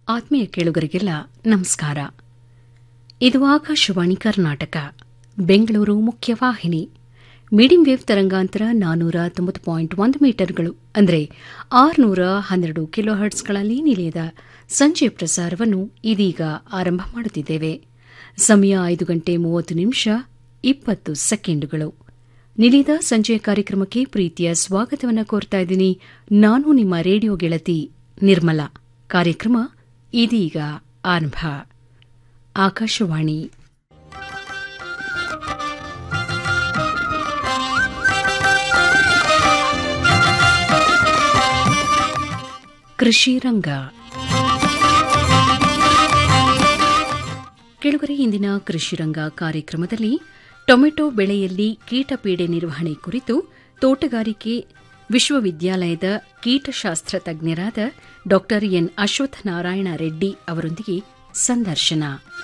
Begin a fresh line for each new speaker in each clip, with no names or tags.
ಆತ್ಮೀಯ ಕೇಳುಗರಿಗೆಲ್ಲ ನಮಸ್ಕಾರ ಇದು ಆಕಾಶವಾಣಿ ಕರ್ನಾಟಕ ಬೆಂಗಳೂರು ಮುಖ್ಯವಾಹಿನಿ ಮೀಡಿಯಂ ವೇವ್ ತರಂಗಾಂತರ ನಾನ್ನೂರ ತೊಂಬತ್ತು ಪಾಯಿಂಟ್ ಒಂದು ಮೀಟರ್ಗಳು ಅಂದರೆ ಆರುನೂರ ಹನ್ನೆರಡು ಕಿಲೋ ಹರ್ಟ್ಸ್ಗಳಲ್ಲಿ ನಿಲಯದ ಸಂಜೆ ಪ್ರಸಾರವನ್ನು ಇದೀಗ ಆರಂಭ ಮಾಡುತ್ತಿದ್ದೇವೆ ಸಮಯ ಐದು ಗಂಟೆ ಮೂವತ್ತು ನಿಮಿಷ ಇಪ್ಪತ್ತು ಸೆಕೆಂಡುಗಳು ನಿಲಿದ ಸಂಜೆಯ ಕಾರ್ಯಕ್ರಮಕ್ಕೆ ಪ್ರೀತಿಯ ಸ್ವಾಗತವನ್ನು ಕೋರ್ತಾ ಇದ್ದೀನಿ ನಾನು ನಿಮ್ಮ ರೇಡಿಯೋ ಗೆಳತಿ ನಿರ್ಮಲಾ ಕಾರ್ಯಕ್ರಮ ಇದೀಗ ಆರಂಭ ಆಕಾಶವಾಣಿ ಕೃಷಿ ರಂಗ ಕೆಳಗರೆ ಇಂದಿನ ಕೃಷಿ ರಂಗ ಕಾರ್ಯಕ್ರಮದಲ್ಲಿ ಟೊಮೆಟೊ ಬೆಳೆಯಲ್ಲಿ ಕೀಟಪೀಡೆ ನಿರ್ವಹಣೆ ಕುರಿತು ತೋಟಗಾರಿಕೆ ವಿಶ್ವವಿದ್ಯಾಲಯದ ಕೀಟಶಾಸ್ತ್ರ ತಜ್ಞರಾದ ಡಾ ಎನ್ ಅಶ್ವತ್ಥನಾರಾಯಣ ರೆಡ್ಡಿ ಅವರೊಂದಿಗೆ ಸಂದರ್ಶನ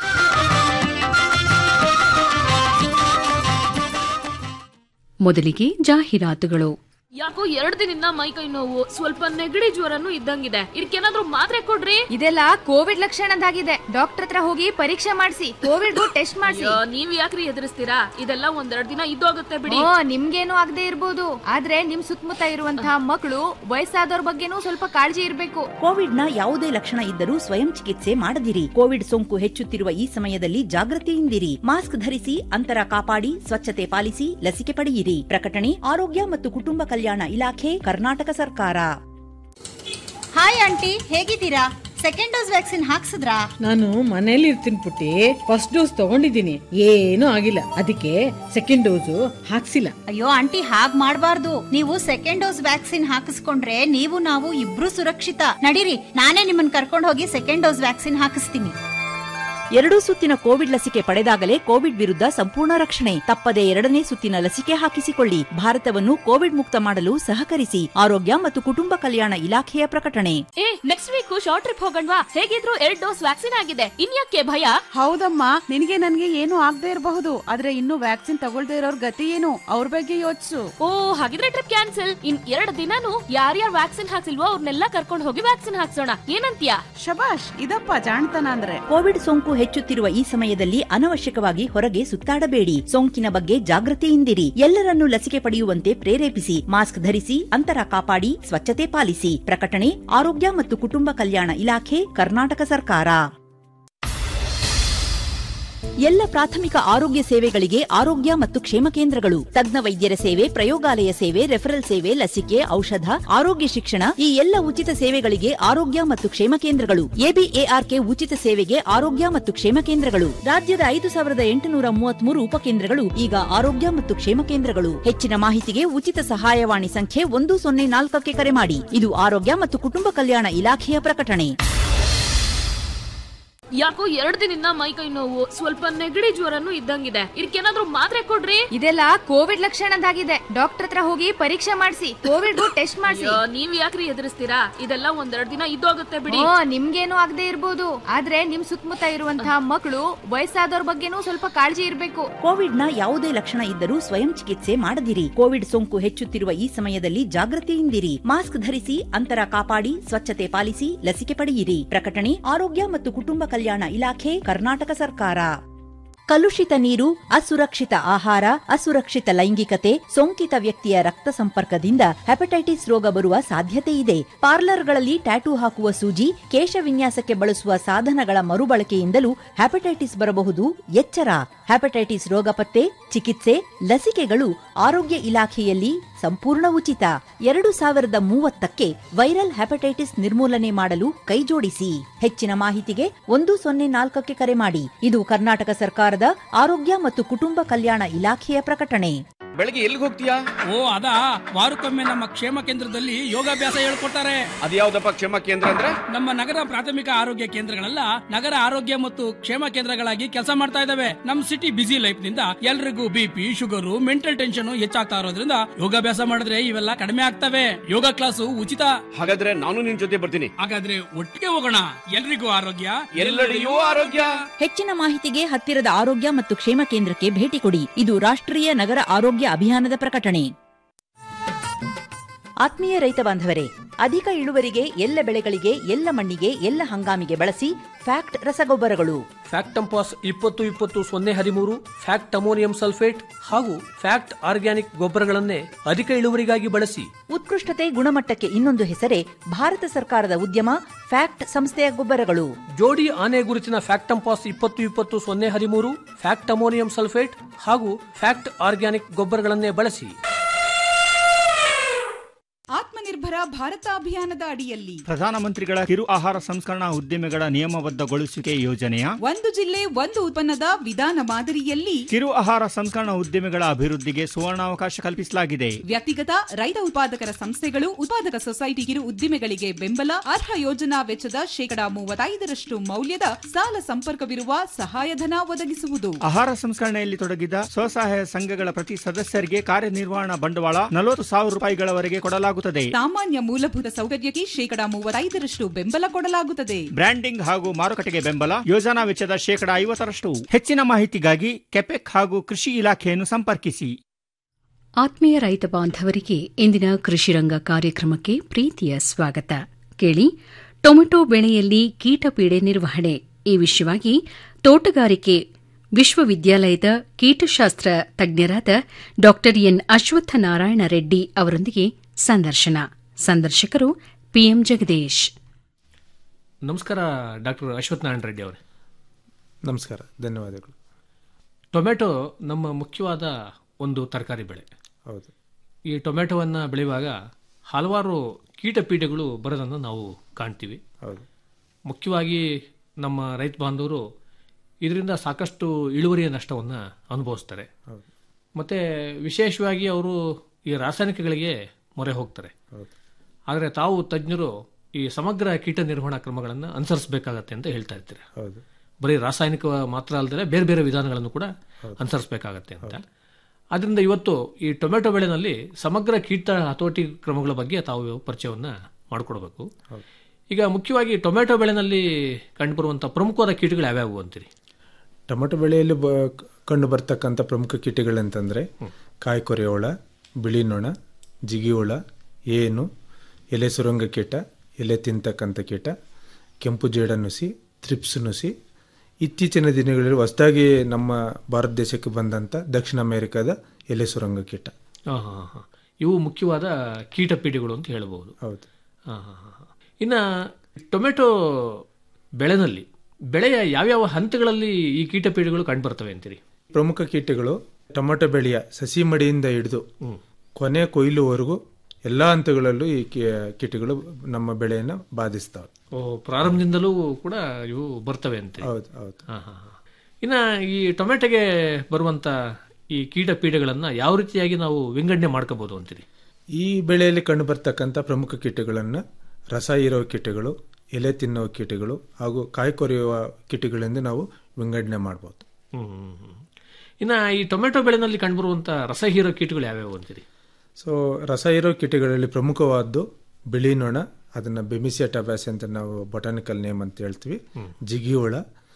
ಮೊದಲಿಗೆ ಜಾಹೀರಾತುಗಳು
ಯಾಕೋ ಎರಡ್ ದಿನದಿಂದ ಮೈ ಕೈ ನೋವು ಸ್ವಲ್ಪ ನೆಗಡಿ ಜ್ವರನು ಇದ್ದಂಗಿದೆ ಇದಕ್ಕೇನಾದ್ರೂ ಮಾತ್ರೆ ಕೊಡ್ರಿ
ಇದೆಲ್ಲ ಕೋವಿಡ್ ಲಕ್ಷಣದಾಗಿದೆ ಡಾಕ್ಟರ್ ಹತ್ರ ಹೋಗಿ ಪರೀಕ್ಷೆ ಮಾಡಿಸಿ ಕೋವಿಡ್ ಟೆಸ್ಟ್ ಮಾಡಿಸಿ
ಅಯ್ಯೋ, ನೀವ್ ಯಾಕ್ರಿ ಎದುರಿಸ್ತೀರಾ ಇದೆಲ್ಲ ಒಂದೆರಡ್ ದಿನ ಇದ್ದೋಗುತ್ತೆ ಬಿಡಿ
ಓ ನಿಮ್ಗೇನು ಆಗದೆ ಇರ್ಬೋದು ಆದ್ರೆ ನಿಮ್ ಸುತ್ತಮುತ್ತ ಇರುವಂತಹ ಮಕ್ಕಳು ವಯಸ್ಸಾದವ್ರ ಬಗ್ಗೆನೂ ಸ್ವಲ್ಪ ಕಾಳಜಿ ಇರ್ಬೇಕು
ಕೋವಿಡ್ನ ಯಾವುದೇ ಲಕ್ಷಣ ಇದ್ದರೂ ಸ್ವಯಂ ಚಿಕಿತ್ಸೆ ಮಾಡದಿರಿ ಕೋವಿಡ್ ಸೋಂಕು ಹೆಚ್ಚುತ್ತಿರುವ ಈ ಸಮಯದಲ್ಲಿ ಜಾಗೃತಿಯಿಂದಿರಿ ಮಾಸ್ಕ್ ಧರಿಸಿ ಅಂತರ ಕಾಪಾಡಿ ಸ್ವಚ್ಛತೆ ಪಾಲಿಸಿ ಲಸಿಕೆ ಪಡೆಯಿರಿ ಪ್ರಕಟಣೆ ಆರೋಗ್ಯ ಮತ್ತು ಕುಟುಂಬ ಕಲ್ಯಾಣ ಇಲಾಖೆ ಕರ್ನಾಟಕ ಸರ್ಕಾರ
ಹಾಯ್ ಆಂಟಿ ಹೇಗಿದ್ದೀರಾ ಸೆಕೆಂಡ್ ಡೋಸ್ ವ್ಯಾಕ್ಸಿನ್ ಹಾಕ್ಸಿದ್ರಾ
ನಾನು ಮನೇಲಿ ಇರ್ತೀನಿ ಪುಟ್ಟಿ ಫಸ್ಟ್ ಡೋಸ್ ತಗೊಂಡಿದ್ದೀನಿ ಏನೂ ಆಗಿಲ್ಲ ಅದಕ್ಕೆ ಸೆಕೆಂಡ್ ಡೋಸು ಹಾಕ್ಸಿಲ್ಲ
ಅಯ್ಯೋ ಆಂಟಿ ಹಾಗ್ ಮಾಡ್ಬಾರ್ದು ನೀವು ಸೆಕೆಂಡ್ ಡೋಸ್ ವ್ಯಾಕ್ಸಿನ್ ಹಾಕಿಸ್ಕೊಂಡ್ರೆ ನೀವು ನಾವು ಇಬ್ರು ಸುರಕ್ಷಿತ ನಡೀರಿ ನಾನೇ ನಿಮ್ಮನ್ನ ಕರ್ಕೊಂಡು ಹೋಗಿ ಸೆಕೆಂಡ್ ಡೋಸ್ ವ್ಯಾಕ್ಸಿನ್ ಹಾಕಿಸ್ತೀನಿ
ಎರಡೂ ಸುತ್ತಿನ ಕೋವಿಡ್ ಲಸಿಕೆ ಪಡೆದಾಗಲೇ ಕೋವಿಡ್ ವಿರುದ್ಧ ಸಂಪೂರ್ಣ ರಕ್ಷಣೆ ತಪ್ಪದೆ ಎರಡನೇ ಸುತ್ತಿನ ಲಸಿಕೆ ಹಾಕಿಸಿಕೊಳ್ಳಿ ಭಾರತವನ್ನು ಕೋವಿಡ್ ಮುಕ್ತ ಮಾಡಲು ಸಹಕರಿಸಿ ಆರೋಗ್ಯ ಮತ್ತು ಕುಟುಂಬ ಕಲ್ಯಾಣ ಇಲಾಖೆಯ ಪ್ರಕಟಣೆ
ಏ ನೆಕ್ಸ್ಟ್ ವೀಕ್ ಶಾರ್ಟ್ ಟ್ರಿಪ್ ಹೋಗಣ್ವಾ ಹೇಗಿದ್ರು ಎರಡ್ ಡೋಸ್ ವ್ಯಾಕ್ಸಿನ್ ಆಗಿದೆ ಇನ್ಯಾಕೆ ಭಯ
ಹೌದಮ್ಮ ನಿನಗೆ ನನ್ಗೆ ಏನು ಆಗದೆ ಇರಬಹುದು ಆದ್ರೆ ಇನ್ನು ವ್ಯಾಕ್ಸಿನ್ ತಗೊಳ್ದೇ ಇರೋರ್ ಗತಿ ಏನು ಅವ್ರ ಬಗ್ಗೆ ಯೋಚಿಸು
ಓ ಹಾಗಿದ್ರೆ ಟ್ರಿಪ್ ಕ್ಯಾನ್ಸಲ್ ಇನ್ ಎರಡ್ ದಿನಾನು ಯಾರ್ಯಾರು ವ್ಯಾಕ್ಸಿನ್ ಹಾಕ್ಸಿಲ್ವೋ ಅವ್ರನ್ನೆಲ್ಲ ಕರ್ಕೊಂಡು ಹೋಗಿ ವ್ಯಾಕ್ಸಿನ್ ಹಾಕ್ಸೋಣ ಏನಂತೀಯ
ಶಬಾಷ್ ಇದಪ್ಪ ಜಾಣ್ತನ ಅಂದ್ರೆ
ಕೋವಿಡ್ ಸೋಂಕು ಹೆಚ್ಚುತ್ತಿರುವ ಈ ಸಮಯದಲ್ಲಿ ಅನವಶ್ಯಕವಾಗಿ ಹೊರಗೆ ಸುತ್ತಾಡಬೇಡಿ ಸೋಂಕಿನ ಬಗ್ಗೆ ಜಾಗೃತಿಯಿಂದಿರಿ ಎಲ್ಲರನ್ನೂ ಲಸಿಕೆ ಪಡೆಯುವಂತೆ ಪ್ರೇರೇಪಿಸಿ ಮಾಸ್ಕ್ ಧರಿಸಿ ಅಂತರ ಕಾಪಾಡಿ ಸ್ವಚ್ಛತೆ ಪಾಲಿಸಿ ಪ್ರಕಟಣೆ ಆರೋಗ್ಯ ಮತ್ತು ಕುಟುಂಬ ಕಲ್ಯಾಣ ಇಲಾಖೆ ಕರ್ನಾಟಕ ಸರ್ಕಾರ ಎಲ್ಲ ಪ್ರಾಥಮಿಕ ಆರೋಗ್ಯ ಸೇವೆಗಳಿಗೆ ಆರೋಗ್ಯ ಮತ್ತು ಕ್ಷೇಮ ಕೇಂದ್ರಗಳು ತಜ್ಞ ವೈದ್ಯರ ಸೇವೆ ಪ್ರಯೋಗಾಲಯ ಸೇವೆ ರೆಫರಲ್ ಸೇವೆ ಲಸಿಕೆ ಔಷಧ ಆರೋಗ್ಯ ಶಿಕ್ಷಣ ಈ ಎಲ್ಲ ಉಚಿತ ಸೇವೆಗಳಿಗೆ ಆರೋಗ್ಯ ಮತ್ತು ಕ್ಷೇಮ ಕೇಂದ್ರಗಳು ಎಬಿಎಆರ್ಕೆ ಉಚಿತ ಸೇವೆಗೆ ಆರೋಗ್ಯ ಮತ್ತು ಕ್ಷೇಮ ಕೇಂದ್ರಗಳು ರಾಜ್ಯದ ಐದು ಸಾವಿರದ ಎಂಟುನೂರ ಮೂವತ್ಮೂರು ಉಪಕೇಂದ್ರಗಳು ಈಗ ಆರೋಗ್ಯ ಮತ್ತು ಕ್ಷೇಮ ಕೇಂದ್ರಗಳು ಹೆಚ್ಚಿನ ಮಾಹಿತಿಗೆ ಉಚಿತ ಸಹಾಯವಾಣಿ ಸಂಖ್ಯೆ ಒಂದು ಸೊನ್ನೆ ನಾಲ್ಕಕ್ಕೆ ಕರೆ ಮಾಡಿ ಇದು ಆರೋಗ್ಯ ಮತ್ತು ಕುಟುಂಬ ಕಲ್ಯಾಣ ಇಲಾಖೆಯ ಪ್ರಕಟಣೆ
ಯಾಕೋ ಎರಡ್ ದಿನದಿಂದ ಮೈ ಕೈ ನೋವು ಸ್ವಲ್ಪ ನೆಗಡಿ ಜ್ವರನು ಇದ್ದಂಗಿದೆ ಇದಕ್ಕೇನಾದ್ರೂ ಮಾತ್ರೆ ಕೊಡ್ರಿ
ಇದೆಲ್ಲ ಕೋವಿಡ್ ಲಕ್ಷಣದಾಗಿದೆ ಡಾಕ್ಟರ್ ಹತ್ರ ಹೋಗಿ ಪರೀಕ್ಷೆ ಮಾಡಿಸಿ ಕೋವಿಡ್ ಟೆಸ್ಟ್ ಮಾಡಿಸಿ
ಅಯ್ಯೋ, ನೀವ್ ಯಾಕ್ರಿ ಎದುರಿಸ್ತೀರಾ ಇದೆಲ್ಲ ಒಂದೆರಡ್ ದಿನ ಇದ್ದೋಗುತ್ತೆ ಬಿಡಿ
ಓ ನಿಮ್ಗೇನು ಆಗದೆ ಇರ್ಬೋದು ಆದ್ರೆ ನಿಮ್ ಸುತ್ತಮುತ್ತ ಇರುವಂತಹ ಮಕ್ಕಳು ವಯಸ್ಸಾದವ್ರ ಬಗ್ಗೆನೂ ಸ್ವಲ್ಪ ಕಾಳಜಿ ಇರ್ಬೇಕು
ಕೋವಿಡ್ನ ಯಾವುದೇ ಲಕ್ಷಣ ಇದ್ದರೂ ಸ್ವಯಂ ಚಿಕಿತ್ಸೆ ಮಾಡದಿರಿ ಕೋವಿಡ್ ಸೋಂಕು ಹೆಚ್ಚುತ್ತಿರುವ ಈ ಸಮಯದಲ್ಲಿ ಜಾಗೃತಿಯಿಂದಿರಿ ಮಾಸ್ಕ್ ಧರಿಸಿ ಅಂತರ ಕಾಪಾಡಿ ಸ್ವಚ್ಛತೆ ಪಾಲಿಸಿ ಲಸಿಕೆ ಪಡೆಯಿರಿ ಪ್ರಕಟಣೆ ಆರೋಗ್ಯ ಮತ್ತು ಕುಟುಂಬ ಕಲ್ಯಾಣ ಇಲಾಖೆ ಕರ್ನಾಟಕ ಸರ್ಕಾರ ಕಲುಷಿತ ನೀರು ಅಸುರಕ್ಷಿತ ಆಹಾರ ಅಸುರಕ್ಷಿತ ಲೈಂಗಿಕತೆ ಸೋಂಕಿತ ವ್ಯಕ್ತಿಯ ರಕ್ತ ಸಂಪರ್ಕದಿಂದ ಹೆಪಟೈಟಿಸ್ ರೋಗ ಬರುವ ಸಾಧ್ಯತೆ ಇದೆ ಪಾರ್ಲರ್ಗಳಲ್ಲಿ ಟ್ಯಾಟೂ ಹಾಕುವ ಸೂಜಿ ಕೇಶ ವಿನ್ಯಾಸಕ್ಕೆ ಬಳಸುವ ಸಾಧನಗಳ ಮರುಬಳಕೆಯಿಂದಲೂ ಹೆಪಟೈಟಿಸ್ ಬರಬಹುದು ಎಚ್ಚರ ಹೆಪಟೈಟಿಸ್ ರೋಗ ಪತ್ತೆ ಚಿಕಿತ್ಸೆ ಲಸಿಕೆಗಳು ಆರೋಗ್ಯ ಇಲಾಖೆಯಲ್ಲಿ ಸಂಪೂರ್ಣ ಉಚಿತ ಎರಡು ಸಾವಿರದ ಮೂವತ್ತಕ್ಕೆ ವೈರಲ್ ಹೆಪಟೈಟಿಸ್ ನಿರ್ಮೂಲನೆ ಮಾಡಲು ಕೈಜೋಡಿಸಿ ಹೆಚ್ಚಿನ ಮಾಹಿತಿಗೆ ಒಂದು ಸೊನ್ನೆ ನಾಲ್ಕಕ್ಕೆ ಕರೆ ಮಾಡಿ ಇದು ಕರ್ನಾಟಕ ಸರ್ಕಾರದ ಆರೋಗ್ಯ ಮತ್ತು ಕುಟುಂಬ ಕಲ್ಯಾಣ ಇಲಾಖೆಯ ಪ್ರಕಟಣೆ
ಬೆಳಗ್ಗೆ ಎಲ್ಲಿಗೆ ಹೋಗ್ತೀಯಾ
ಓ ಅದಾ ವಾರಕ್ಕೊಮ್ಮೆ ನಮ್ಮ ಕ್ಷೇಮ ಕೇಂದ್ರದಲ್ಲಿ ಯೋಗಾಭ್ಯಾಸ ಹೇಳ್ಕೊಡ್ತಾರೆ
ಅದ್ಯಾವ್ದಪ್ಪ ಕ್ಷೇಮ ಕೇಂದ್ರ ಅಂದ್ರೆ
ನಮ್ಮ ನಗರ ಪ್ರಾಥಮಿಕ ಆರೋಗ್ಯ ಕೇಂದ್ರಗಳೆಲ್ಲ ನಗರ ಆರೋಗ್ಯ ಮತ್ತು ಕ್ಷೇಮ ಕೇಂದ್ರಗಳಾಗಿ ಕೆಲಸ ಮಾಡ್ತಾ ಇದಾವೆ ನಮ್ ಸಿಟಿ ಬಿಸಿ ಲೈಫ್ ನಿಂದ ಎಲ್ರಿಗೂ ಬಿಪಿ ಶುಗರು ಮೆಂಟಲ್ ಟೆನ್ಷನ್ ಹೆಚ್ಚಾಗ್ತಾ ಇರೋದ್ರಿಂದ ಯೋಗಾಭ್ಯಾಸ ಮಾಡಿದ್ರೆ ಇವೆಲ್ಲ ಕಡಿಮೆ ಆಗ್ತವೆ ಯೋಗ ಕ್ಲಾಸು ಉಚಿತ
ಹಾಗಾದ್ರೆ ನಾನು ನಿನ್ ಜೊತೆ ಬರ್ತೀನಿ
ಹಾಗಾದ್ರೆ ಒಟ್ಟಿಗೆ ಹೋಗೋಣ ಎಲ್ರಿಗೂ ಆರೋಗ್ಯ
ಎಲ್ಲೆಡೆಯೂ ಆರೋಗ್ಯ
ಹೆಚ್ಚಿನ ಮಾಹಿತಿಗೆ ಹತ್ತಿರದ ಆರೋಗ್ಯ ಮತ್ತು ಕ್ಷೇಮ ಕೇಂದ್ರಕ್ಕೆ ಭೇಟಿ ಕೊಡಿ ಇದು ರಾಷ್ಟ್ರೀಯ ನಗರ ಆರೋಗ್ಯ ಅಭಿಯಾನದ ಪ್ರಕಟಣೆ ಆತ್ಮೀಯ ರೈತ ಬಾಂಧವರೇ ಅಧಿಕ ಇಳುವರಿಗೆ ಎಲ್ಲ ಬೆಳೆಗಳಿಗೆ ಎಲ್ಲ ಮಣ್ಣಿಗೆ ಎಲ್ಲ ಹಂಗಾಮಿಗೆ ಬಳಸಿ ಫ್ಯಾಕ್ಟ್ ರಸಗೊಬ್ಬರಗಳು
ಫ್ಯಾಕ್ಟಂಪಾಸ್ ಇಪ್ಪತ್ತು ಇಪ್ಪತ್ತು ಸೊನ್ನೆ ಹದಿಮೂರು ಫ್ಯಾಕ್ಟ್ ಅಮೋನಿಯಂ ಸಲ್ಫೇಟ್ ಹಾಗೂ ಫ್ಯಾಕ್ಟ್ ಆರ್ಗ್ಯಾನಿಕ್ ಗೊಬ್ಬರಗಳನ್ನೇ ಅಧಿಕ ಇಳುವರಿಗಾಗಿ ಬಳಸಿ
ಉತ್ಕೃಷ್ಟತೆ ಗುಣಮಟ್ಟಕ್ಕೆ ಇನ್ನೊಂದು ಹೆಸರೇ ಭಾರತ ಸರ್ಕಾರದ ಉದ್ಯಮ ಫ್ಯಾಕ್ಟ್ ಸಂಸ್ಥೆಯ ಗೊಬ್ಬರಗಳು
ಜೋಡಿ ಆನೆ ಗುರುತಿನ ಫ್ಯಾಕ್ಟಂಪಾಸ್ ಇಪ್ಪತ್ತು ಇಪ್ಪತ್ತು ಸೊನ್ನೆ ಹದಿಮೂರು ಫ್ಯಾಕ್ಟ್ ಅಮೋನಿಯಂ ಸಲ್ಫೇಟ್ ಹಾಗೂ ಫ್ಯಾಕ್ಟ್ ಆರ್ಗ್ಯಾನಿಕ್ ಗೊಬ್ಬರಗಳನ್ನೇ ಬಳಸಿ
ಆತ್ಮನಿರ್ಭರ ಭಾರತ ಅಭಿಯಾನದ ಅಡಿಯಲ್ಲಿ
ಪ್ರಧಾನಮಂತ್ರಿಗಳ ಕಿರು ಆಹಾರ ಸಂಸ್ಕರಣಾ ಉದ್ದಿಮೆಗಳ ನಿಯಮಬದ್ಧಗೊಳಿಸುವಿಕೆ ಯೋಜನೆಯ
ಒಂದು ಜಿಲ್ಲೆ ಒಂದು ಉತ್ಪನ್ನದ ವಿಧಾನ ಮಾದರಿಯಲ್ಲಿ
ಕಿರು ಆಹಾರ ಸಂಸ್ಕರಣಾ ಉದ್ದಿಮೆಗಳ ಅಭಿವೃದ್ಧಿಗೆ ಸುವರ್ಣಾವಕಾಶ ಕಲ್ಪಿಸಲಾಗಿದೆ
ವ್ಯಕ್ತಿಗತ ರೈತ ಉತ್ಪಾದಕರ ಸಂಸ್ಥೆಗಳು ಉತ್ಪಾದಕ ಸೊಸೈಟಿ ಕಿರು ಉದ್ದಿಮೆಗಳಿಗೆ ಬೆಂಬಲ ಅರ್ಹ ಯೋಜನಾ ವೆಚ್ಚದ ಶೇಕಡಾ ಮೂವತ್ತೈದರಷ್ಟು ಮೌಲ್ಯದ ಸಾಲ ಸಂಪರ್ಕವಿರುವ ಸಹಾಯಧನ ಒದಗಿಸುವುದು
ಆಹಾರ ಸಂಸ್ಕರಣೆಯಲ್ಲಿ ತೊಡಗಿದ ಸ್ವಸಹಾಯ ಸಂಘಗಳ ಪ್ರತಿ ಸದಸ್ಯರಿಗೆ ಕಾರ್ಯನಿರ್ವಹಣಾ ಬಂಡವಾಳ ನಲವತ್ತು ಸಾವಿರ ರೂಪಾಯಿಗಳವರೆಗೆ ಕೊಡಲಾಗುತ್ತದೆ
ಸಾಮಾನ್ಯ ಮೂಲಭೂತ ಸೌಕರ್ಯಕ್ಕೆ ಶೇಕಡಾ ಮೂವತ್ತೈದರಷ್ಟು ಬೆಂಬಲ ಕೊಡಲಾಗುತ್ತದೆ
ಬ್ರ್ಯಾಂಡಿಂಗ್ ಹಾಗೂ ಮಾರುಕಟ್ಟೆಗೆ ಬೆಂಬಲ ಯೋಜನಾ ವೆಚ್ಚದ ಶೇಕಡಾ ಐವತ್ತರಷ್ಟು ಹೆಚ್ಚಿನ ಮಾಹಿತಿಗಾಗಿ ಕೆಪೆಕ್ ಹಾಗೂ ಕೃಷಿ ಇಲಾಖೆಯನ್ನು ಸಂಪರ್ಕಿಸಿ
ಆತ್ಮೀಯ ರೈತ ಬಾಂಧವರಿಗೆ ಇಂದಿನ ಕೃಷಿರಂಗ ಕಾರ್ಯಕ್ರಮಕ್ಕೆ ಪ್ರೀತಿಯ ಸ್ವಾಗತ ಕೇಳಿ ಟೊಮೆಟೊ ಬೆಳೆಯಲ್ಲಿ ಕೀಟಪೀಡೆ ನಿರ್ವಹಣೆ ಈ ವಿಷಯವಾಗಿ ತೋಟಗಾರಿಕೆ ವಿಶ್ವವಿದ್ಯಾಲಯದ ಕೀಟಶಾಸ್ತ್ರ ತಜ್ಞರಾದ ಡಾ ಎನ್ ಅಶ್ವತ್ಥನಾರಾಯಣ ರೆಡ್ಡಿ ಅವರೊಂದಿಗೆ ಸಂದರ್ಶನ ಸಂದರ್ಶಕರು ಪಿಎಂ ಜಗದೀಶ್
ನಮಸ್ಕಾರ ಡಾಕ್ಟರ್ ಅಶ್ವಥ್ ನಾರಾಯಣ ರೆಡ್ಡಿ ಅವರೇ
ನಮಸ್ಕಾರ ಧನ್ಯವಾದಗಳು
ಟೊಮೆಟೊ ನಮ್ಮ ಮುಖ್ಯವಾದ ಒಂದು ತರಕಾರಿ ಬೆಳೆ
ಹೌದು
ಈ ಟೊಮೆಟೊವನ್ನು ಬೆಳೆಯುವಾಗ ಹಲವಾರು ಕೀಟಪೀಡೆಗಳು ಬರೋದನ್ನು ನಾವು ಕಾಣ್ತೀವಿ
ಹೌದು
ಮುಖ್ಯವಾಗಿ ನಮ್ಮ ರೈತ ಬಾಂಧವರು ಇದರಿಂದ ಸಾಕಷ್ಟು ಇಳುವರಿಯ ನಷ್ಟವನ್ನು ಅನುಭವಿಸ್ತಾರೆ
ಹೌದು
ಮತ್ತು ವಿಶೇಷವಾಗಿ ಅವರು ಈ ರಾಸಾಯನಿಕಗಳಿಗೆ ಮೊರೆ ಹೋಗ್ತಾರೆ
ಹೌದು
ಆದರೆ ತಾವು ತಜ್ಞರು ಈ ಸಮಗ್ರ ಕೀಟ ನಿರ್ವಹಣಾ ಕ್ರಮಗಳನ್ನು ಅನುಸರಿಸಬೇಕಾಗತ್ತೆ ಅಂತ ಹೇಳ್ತಾ ಇರ್ತೀರಿ
ಹೌದು
ಬರೀ ರಾಸಾಯನಿಕ ಮಾತ್ರ ಅಲ್ಲದೆ ಬೇರೆ ಬೇರೆ ವಿಧಾನಗಳನ್ನು ಕೂಡ ಅನುಸರಿಸಬೇಕಾಗತ್ತೆ ಅಂತ ಅದರಿಂದ ಇವತ್ತು ಈ ಟೊಮೆಟೊ ಬೆಳೆನಲ್ಲಿ ಸಮಗ್ರ ಕೀಟ ಹತೋಟಿ ಕ್ರಮಗಳ ಬಗ್ಗೆ ತಾವು ಪರಿಚಯವನ್ನು ಮಾಡಿಕೊಡ್ಬೇಕು ಈಗ ಮುಖ್ಯವಾಗಿ ಟೊಮೆಟೊ ಬೆಳೆನಲ್ಲಿ ಕಂಡುಬರುವಂಥ ಪ್ರಮುಖವಾದ ಕೀಟಗಳು ಯಾವ್ಯಾವು ಅಂತೀರಿ
ಟೊಮೆಟೊ ಬೆಳೆಯಲ್ಲಿ ಬ ಕಂಡು ಬರ್ತಕ್ಕಂಥ ಪ್ರಮುಖ ಕೀಟಗಳಂತಂದರೆ ಕಾಯಿ ಕೊರೆಯೋಳ ಬಿಳಿ ನೊಣ ಜಿಗಿ ಹುಳ ಏನು ಎಲೆ ಸುರಂಗ ಕೀಟ ಎಲೆ ತಿಂತಕ್ಕಂಥ ಕೀಟ ಕೆಂಪು ಜೇಡ ನುಸಿ ತ್ರಿಪ್ಸ್ ನುಸಿ ಇತ್ತೀಚಿನ ದಿನಗಳಲ್ಲಿ ಹೊಸದಾಗಿ ನಮ್ಮ ಭಾರತ ದೇಶಕ್ಕೆ ಬಂದಂಥ ದಕ್ಷಿಣ ಅಮೆರಿಕದ ಎಲೆ ಸುರಂಗ ಕೀಟ
ಹಾಂ ಹಾಂ ಹಾಂ ಇವು ಮುಖ್ಯವಾದ ಕೀಟ ಪೀಡೆಗಳು ಅಂತ ಹೇಳಬಹುದು
ಹೌದು
ಹಾಂ ಹಾಂ ಹಾಂ ಇನ್ನು ಟೊಮೆಟೊ ಬೆಳೆನಲ್ಲಿ ಬೆಳೆಯ ಯಾವ್ಯಾವ ಹಂತಗಳಲ್ಲಿ ಈ ಕೀಟ ಪೀಡೆಗಳು ಕಂಡುಬರ್ತವೆ ಅಂತೀರಿ
ಪ್ರಮುಖ ಕೀಟಗಳು ಟೊಮೆಟೊ ಬೆಳೆಯ ಸಸಿ ಮಡಿಯಿಂದ ಹಿಡಿದು ಕೊನೆ ಕೊಯ್ಲುವರೆಗೂ ಎಲ್ಲ ಹಂತಗಳಲ್ಲೂ ಈ ಕೀ- ಕೀಟಗಳು ನಮ್ಮ ಬೆಳೆಯನ್ನು ಬಾಧಿಸ್ತವೆ
ಓ ಪ್ರಾರಂಭದಿಂದಲೂ ಕೂಡ ಇವು ಬರ್ತವೆ ಅಂತೀರಿ
ಹೌದು ಹೌದು
ಹಾಂ ಹಾಂ ಹಾಂ ಇನ್ನು ಈ ಟೊಮೆಟೊಗೆ ಬರುವಂಥ ಈ ಕೀಟ ಪೀಡೆಗಳನ್ನು ಯಾವ ರೀತಿಯಾಗಿ ನಾವು ವಿಂಗಡಣೆ ಮಾಡ್ಕೋಬಹುದು ಅಂತೀರಿ
ಈ ಬೆಳೆಯಲ್ಲಿ ಕಂಡು ಬರ್ತಕ್ಕಂಥ ಪ್ರಮುಖ ಕೀಟಗಳನ್ನು ರಸ ಹೀರೋ ಕೀಟಗಳು ಎಲೆ ತಿನ್ನುವ ಕೀಟಗಳು ಹಾಗೂ ಕಾಯಿ ಕೊರೆಯುವ ಕೀಟಗಳಿಂದ ನಾವು ವಿಂಗಡಣೆ ಮಾಡ್ಬೋದು
ಹ್ಮ್ ಹ್ಮ್, ಹ್ಮ್. ಇನ್ನು ಈ ಟೊಮೆಟೊ ಬೆಳೆನಲ್ಲಿ ಕಂಡುಬರುವಂಥ ರಸ ಹೀರೋ ಕೀಟಗಳು ಯಾವ್ಯಾವು ಅಂತೀರಿ
ಸೊ ರಸ ಹೀರೋ ಕೀಟಗಳಲ್ಲಿ ಪ್ರಮುಖವಾದ್ದು ಬಿಳಿ ನೊಣ ಅದನ್ನ ಬೆಮಿಸಿಯಾ ಟಬ್ಯಾಸಿ ಅಂತ ನಾವು ಬೊಟಾನಿಕಲ್ ನೇಮ್ ಅಂತ ಹೇಳ್ತೀವಿ ಜಿಗಿ ಹುಳ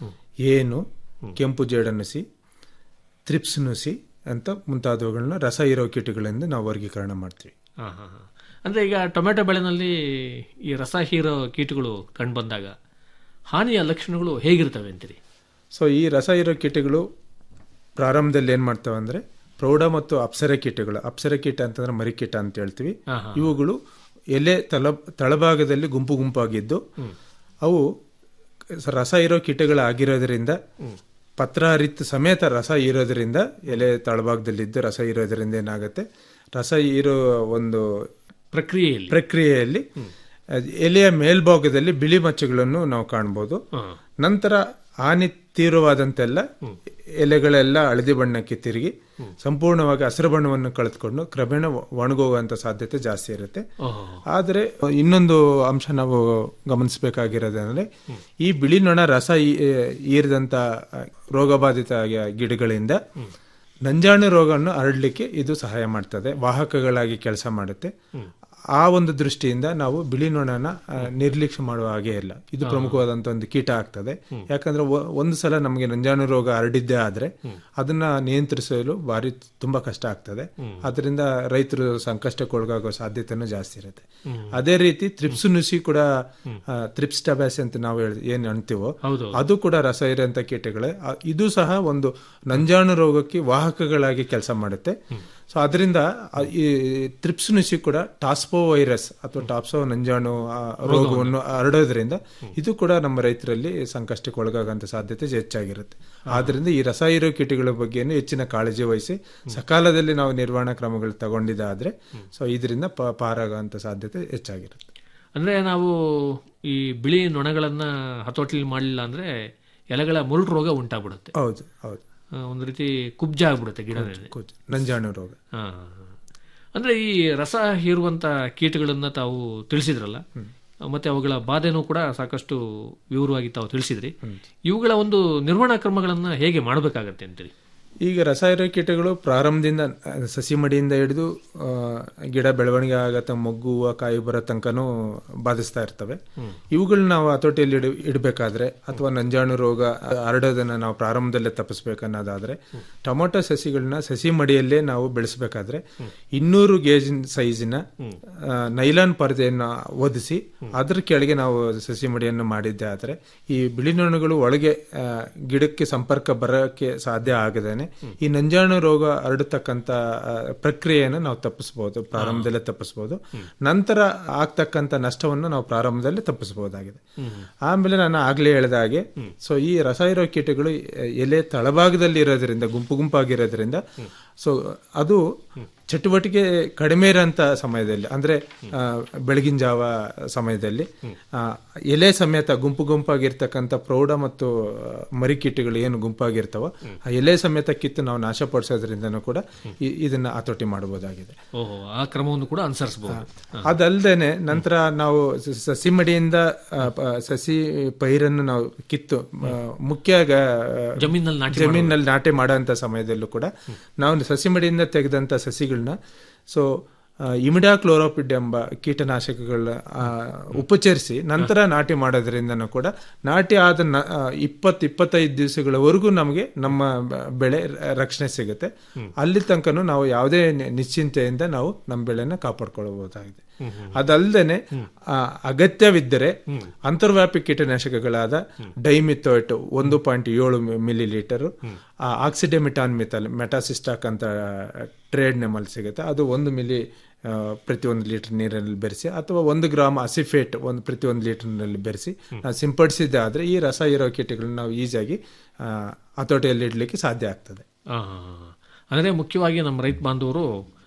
ಏನು ಕೆಂಪು ಜೇಡ ನುಸಿ ತ್ರಿಪ್ಸ್ ನುಸಿ ಅಂತ ಮುಂತಾದವುಗಳನ್ನ ರಸ ಹೀರೋ ಕೀಟಗಳಿಂದ ನಾವು ವರ್ಗೀಕರಣ ಮಾಡ್ತೀವಿ
ಹಾಂ ಹಾಂ ಹಾಂ ಅಂದರೆ ಈಗ ಟೊಮೆಟೊ ಬೆಳೆನಲ್ಲಿ ಈ ರಸ ಹೀರೋ ಕೀಟಗಳು ಕಂಡು ಬಂದಾಗ ಹಾನಿಯ ಲಕ್ಷಣಗಳು ಹೇಗಿರ್ತವೆ ಅಂತೀರಿ
ಸೊ ಈ ರಸ ಹೀರೋ ಕೀಟಗಳು ಪ್ರಾರಂಭದಲ್ಲಿ ಏನು ಮಾಡ್ತವೆ ಅಂದರೆ ಪ್ರೌಢ ಮತ್ತು ಅಪ್ಸರ ಕೀಟಗಳು ಅಪ್ಸರ ಕೀಟ ಅಂತಂದ್ರೆ ಮರಿಕೀಟ ಅಂತ ಹೇಳ್ತೀವಿ
ಹಾ, ಹಾ.
ಇವುಗಳು ಎಲೆ ತಳ ತಳಭಾಗದಲ್ಲಿ ಗುಂಪು ಗುಂಪಾಗಿದ್ದು ಅವು ರಸ ಇರೋ ಕೀಟಗಳಾಗಿರೋದ್ರಿಂದ ಪತ್ರ ಹರಿತ ಸಮೇತ ರಸ ಇರೋದ್ರಿಂದ ಎಲೆ ತಳಭಾಗದಲ್ಲಿದ್ದು ರಸ ಇರೋದ್ರಿಂದ ಏನಾಗುತ್ತೆ ರಸ ಇರೋ ಒಂದು
ಪ್ರಕ್ರಿಯೆಯಲ್ಲಿ
ಪ್ರಕ್ರಿಯೆಯಲ್ಲಿ ಅದ್ ಎಲೆಯ ಮೇಲ್ಭಾಗದಲ್ಲಿ ಬಿಳಿ ಮಚ್ಚೆಗಳನ್ನು ನಾವು ಕಾಣ್ಬೋದು ನಂತರ ಹಾನಿ ತೀವ್ರವಾದಂತೆಲ್ಲ ಎಲೆಗಳೆಲ್ಲ ಹಳದಿ ಬಣ್ಣಕ್ಕೆ ತಿರುಗಿ ಸಂಪೂರ್ಣವಾಗಿ ಹಸಿರು ಬಣ್ಣವನ್ನು ಕಳೆದುಕೊಂಡು ಕ್ರಮೇಣ ಒಣಗೋಗುವಂತ ಸಾಧ್ಯತೆ ಜಾಸ್ತಿ ಇರುತ್ತೆ
ಓಹೋ.
ಆದರೆ ಇನ್ನೊಂದು ಅಂಶ ನಾವು ಗಮನಿಸಬೇಕಾಗಿರೋದಂದ್ರೆ ಈ ಬಿಳಿ ನೊಣ ರಸ ಈ- ಹೀರಿದಂತ ರೋಗಬಾಧಿತ ಗಿಡಗಳಿಂದ ನಂಜಾಣು ರೋಗವನ್ನು ಹರಡಲಿಕ್ಕೆ ಇದು ಸಹಾಯ ಮಾಡ್ತದೆ ವಾಹಕಗಳಾಗಿ ಕೆಲಸ ಮಾಡುತ್ತೆ ಆ ಒಂದು ದೃಷ್ಟಿಯಿಂದ ನಾವು ಬಿಳಿ ನೊಣನ ಆ, ನಿರ್ಲಕ್ಷ್ಯ ಮಾಡುವ ಹಾಗೆ ಇಲ್ಲ ಇದು
ಹಾ.
ಪ್ರಮುಖವಾದಂತ ಒಂದು ಕೀಟ ಆಗ್ತದೆ ಯಾಕಂದ್ರೆ ಒ- ಒಂದು ಸಲ ನಮಗೆ ನಂಜಾನು ರೋಗ ಹರಡಿದ್ದೇ ಆದ್ರೆ ಅದನ್ನ ನಿಯಂತ್ರಿಸಲು ಬಾರಿ ತುಂಬಾ ಕಷ್ಟ ಆಗ್ತದೆ ಅದರಿಂದ ರೈತರು ಸಂಕಷ್ಟಕ್ಕೆ ಒಳಗಾಗುವ ಸಾಧ್ಯತೆನೂ ಜಾಸ್ತಿ ಇರುತ್ತೆ
ಹ್ಮ್.
ಅದೇ ರೀತಿ ತ್ರಿಪ್ಸ್ ನುಸಿ ಕೂಡ ತ್ರಿಪ್ಸ್ ಟಬ್ಯಾಸ್ ಅಂತ ನಾವು ಹೇಳಿ ಏನ್ ಅಂತೀವೋ
ಹೌದು.
ಅದು ಕೂಡ ರಸ ಇರುವಂತ ಕೀಟಗಳೇ ಆ, ಇದು ಸಹ ಒಂದು ನಂಜಾಣು ರೋಗಕ್ಕೆ ವಾಹಕಗಳಾಗಿ ಕೆಲಸ ಮಾಡುತ್ತೆ ಸೊ ಅದರಿಂದ ಆ, ಈ ತ್ರಿಪ್ಸ್ ನುಸಿ ಕೂಡ ಟಾಸ್ಪೋ ವೈರಸ್ ಅಥವಾ ಟಾಪ್ಸೋ ನಂಜಾಣು ಆ, ರೋಗವನ್ನು ಹರಡೋದ್ರಿಂದ ಇದು ಕೂಡ ನಮ್ಮ ರೈತರಲ್ಲಿ ಸಂಕಷ್ಟಕ್ಕೆ ಒಳಗಾಗುವಂತ ಸಾಧ್ಯತೆ ಹೆಚ್ಚಾಗಿರುತ್ತೆ ಆದ್ರಿಂದ ಈ ರಸ ಇರೋ ಕೀಟಗಳ ಬಗ್ಗೆನೂ ಹೆಚ್ಚಿನ ಕಾಳಜಿ ವಹಿಸಿ ಸಕಾಲದಲ್ಲಿ ನಾವು ನಿರ್ವಹಣಾ ಕ್ರಮಗಳು ತಗೊಂಡಿದ್ದಾದ್ರೆ ಸೊ ಇದರಿಂದ ಪ- ಪಾರಾಗುವಂತ ಸಾಧ್ಯತೆ ಹೆಚ್ಚಾಗಿರುತ್ತೆ
ಅಂದ್ರೆ ನಾವು ಈ ಬಿಳಿ ನೊಣಗಳನ್ನ ಹತೋಟಿ ಮಾಡಲಿಲ್ಲ ಅಂದ್ರೆ ಎಲೆಗಳ ಮುರುಳು ರೋಗ ಉಂಟಾಗ್ಬಿಡುತ್ತೆ
ಹೌದು ಹೌದು
ಆ, ಒಂದು ರೀತಿ ಕುಬ್ಜ ಆಗ್ಬಿಡುತ್ತೆ ಗಿಡದಲ್ಲಿ
ನಂಜಾಣು ರೋಗ
ಹಾ. ಅಂದ್ರೆ ಈ ರಸ ಹೀರುವಂತ ಕೀಟಗಳನ್ನ ತಾವು ತಿಳಿಸಿದ್ರಲ್ಲ ಮತ್ತೆ ಅವುಗಳ ಬಾಧೆನೂ ಕೂಡ ಸಾಕಷ್ಟು ವಿವರವಾಗಿ ತಾವು ತಿಳಿಸಿದ್ರಿ ಇವುಗಳ ಒಂದು ನಿರ್ವಹಣಾ ಕ್ರಮಗಳನ್ನ ಹೇಗೆ ಮಾಡಬೇಕಾಗತ್ತೆ ಅಂತೀರಿ
ಈಗ ರಸಾಯನ ಕೀಟಗಳು ಪ್ರಾರಂಭದಿಂದ ಆ, ಸಸಿ ಮಡಿಯಿಂದ ಹಿಡಿದು ಆ, ಗಿಡ ಬೆಳವಣಿಗೆ ಆಗತ್ತ ಮೊಗ್ಗು ಹೂವು ಕಾಯಿ ಬರೋ ತನಕನೂ ಬಾಧಿಸ್ತಾ ಇರ್ತವೆ ಇವುಗಳನ್ನ ನಾವು ಹತೋಟಿಯಲ್ಲಿ ಇಡ ಇಡಬೇಕಾದ್ರೆ ಅಥವಾ ನಂಜಾಣು ರೋಗ ಹರಡೋದನ್ನ ನಾವು ಪ್ರಾರಂಭದಲ್ಲೇ ತಪ್ಪಿಸ್ಬೇಕನ್ನೋದಾದ್ರೆ ಟೊಮೊಟೊ ಸಸಿಗಳನ್ನ ಸಸಿ ಮಡಿಯಲ್ಲೇ ನಾವು ಬೆಳೆಸಬೇಕಾದ್ರೆ ಇನ್ನೂರು ಗೇಜಿನ ಸೈಜಿನ ಆ, ನೈಲಾನ್ ಪರದೆಯನ್ನು ಒದಿಸಿ ಅದ್ರ ಕೆಳಗೆ ನಾವು ಸಸಿ ಮಡಿಯನ್ನು ಮಾಡಿದ್ದೆ ಆದ್ರೆ ಈ ಬಿಳಿ ನೊಣಗಳು ಒಳಗೆ ಆ, ಗಿಡಕ್ಕೆ ಸಂಪರ್ಕ ಬರೋಕ್ಕೆ ಸಾಧ್ಯ ಆಗದೇನೆ ಈ ನಂಜಾಣು ರೋಗ ಹರಡತಕ್ಕಂತ ಆ, ಪ್ರಕ್ರಿಯೆಯನ್ನು ನಾವು ತಪ್ಪಿಸಬಹುದು ಪ್ರಾರಂಭದಲ್ಲೇ ತಪ್ಪಿಸಬಹುದು ನಂತರ ಆಗ್ತಕ್ಕಂತ ನಷ್ಟವನ್ನು ನಾವು ಪ್ರಾರಂಭದಲ್ಲೇ ತಪ್ಪಿಸಬಹುದಾಗಿದೆ ಆಮೇಲೆ ನಾನು ಆಗ್ಲೇ ಹೇಳಿದ ಹಾಗೆ ಸೊ ಈ ರಸಾಯನ ಕೀಟಗಳು ಎಲೆ ತಳಭಾಗದಲ್ಲಿ ಇರೋದ್ರಿಂದ ಗುಂಪು ಗುಂಪಾಗಿರೋದ್ರಿಂದ ಸೊ ಅದು ಚಟುವಟಿಕೆ ಕಡಿಮೆ ಇರೋಂಥ ಸಮಯದಲ್ಲಿ ಅಂದ್ರೆ ಆ, ಬೆಳಗಿನ ಜಾವ ಸಮಯದಲ್ಲಿ ಆ, ಎಲೆ ಸಮೇತ ಗುಂಪು ಗುಂಪಾಗಿರ್ತಕ್ಕಂಥ ಪ್ರೌಢ ಮತ್ತು ಆ, ಮರಿಕೀಟಗಳು ಏನು ಗುಂಪಾಗಿರ್ತಾವೋ ಆ ಎಲೆ ಸಮೇತ ಕಿತ್ತು ನಾವು ನಾಶಪಡಿಸೋದ್ರಿಂದನೂ ಕೂಡ ಈ- ಇದನ್ನ ಹತೋಟಿ ಮಾಡಬಹುದಾಗಿದೆ
ಓಹೋ ಆ ಕ್ರಮವನ್ನು ಕೂಡ ಅನುಸರಿಸಬಹುದು
ಅದಲ್ದೇನೆ ನಂತರ ನಾವು ಸ- ಸಸಿ ಮಡಿಯಿಂದ ಆ, ಪ- ಸಸಿ ಪೈರನ್ನು ನಾವು ಕಿತ್ತು ಆ, ಮುಖ್ಯ ಗ-
ಜಮೀನಲ್ಲಿ ನಾಟಿ
ಜಮೀನಲ್ಲಿ ನಾಟಿ ಮಾಡೋಂಥ ಸಮಯದಲ್ಲೂ ಕೂಡ ನಾವು ಸಸಿ ಮಡಿಯಿಂದ ತೆಗೆದಂತ ಸಸಿಗಳನ್ನ ಸೊ ಇಮಿಡಾ ಕ್ಲೋರೋಪಿಡ್ ಎಂಬ ಕೀಟನಾಶಕಗಳ ಆ, ಉಪಚರಿಸಿ ನಂತರ ನಾಟಿ ಮಾಡೋದ್ರಿಂದನೂ ಕೂಡ ನಾಟಿ ಆದ ನ- ಆ, ಇಪ್ಪತ್ತು ಇಪ್ಪತ್ತೈದು ದಿವಸಗಳವರೆಗೂ ನಮಗೆ ನಮ್ಮ ಬ- ಬೆಳೆ ರ- ರಕ್ಷಣೆ ಸಿಗುತ್ತೆ ಅಲ್ಲಿ ತನಕನೂ ನಾವು ಯಾವುದೇ ನಿ- ನಿಶ್ಚಿಂತೆಯಿಂದ ನಾವು ನಮ್ಮ ಬೆಳೆನ ಕಾಪಾಡ್ಕೊಳ್ಬಹುದಾಗಿದೆ ಅದಲ್ದೇನೆ ಆ, ಅಗತ್ಯವಿದ್ದರೆ ಅಂತರ್ವ್ಯಾಪಿ ಕೀಟನಾಶಕಗಳಾದ ಡೈಮಿಥೋಯ್ಟ್ ಒಂದು ಪಾಯಿಂಟ್ ಏಳು millilitre oxydemeton methyl Metasystox ಅಂತ ಟ್ರೇಡ್ ನೆಮಲ್ಲಿ ಸಿಗುತ್ತೆ ಅದು ಒಂದು ಮಿಲಿ ಆ, ಪ್ರತಿಯೊಂದು ಲೀಟರ್ ನೀರಲ್ಲಿ ಬೆರೆಸಿ ಅಥವಾ ಒಂದು ಗ್ರಾಮ್ ಅಸಿಫೇಟ್ ಒಂದು ಪ್ರತಿಯೊಂದು ಲೀಟರ್ನಲ್ಲಿ ಬೆರೆಸಿ ನಾವು ಸಿಂಪಡಿಸಿದ್ದೆ ಆದರೆ ಈ ರಸ ಇರೋ ಕೀಟಗಳನ್ನ ನಾವು ಈಸಿಯಾಗಿ ಆ, ಹತೋಟಿಯಲ್ಲಿ ಇಡಲಿಕ್ಕೆ ಸಾಧ್ಯ ಆಗ್ತದೆ
ಆ, ಅಂದ್ರೆ ಮುಖ್ಯವಾಗಿ ನಮ್ಮ ರೈತ ಬಾಂಧವರು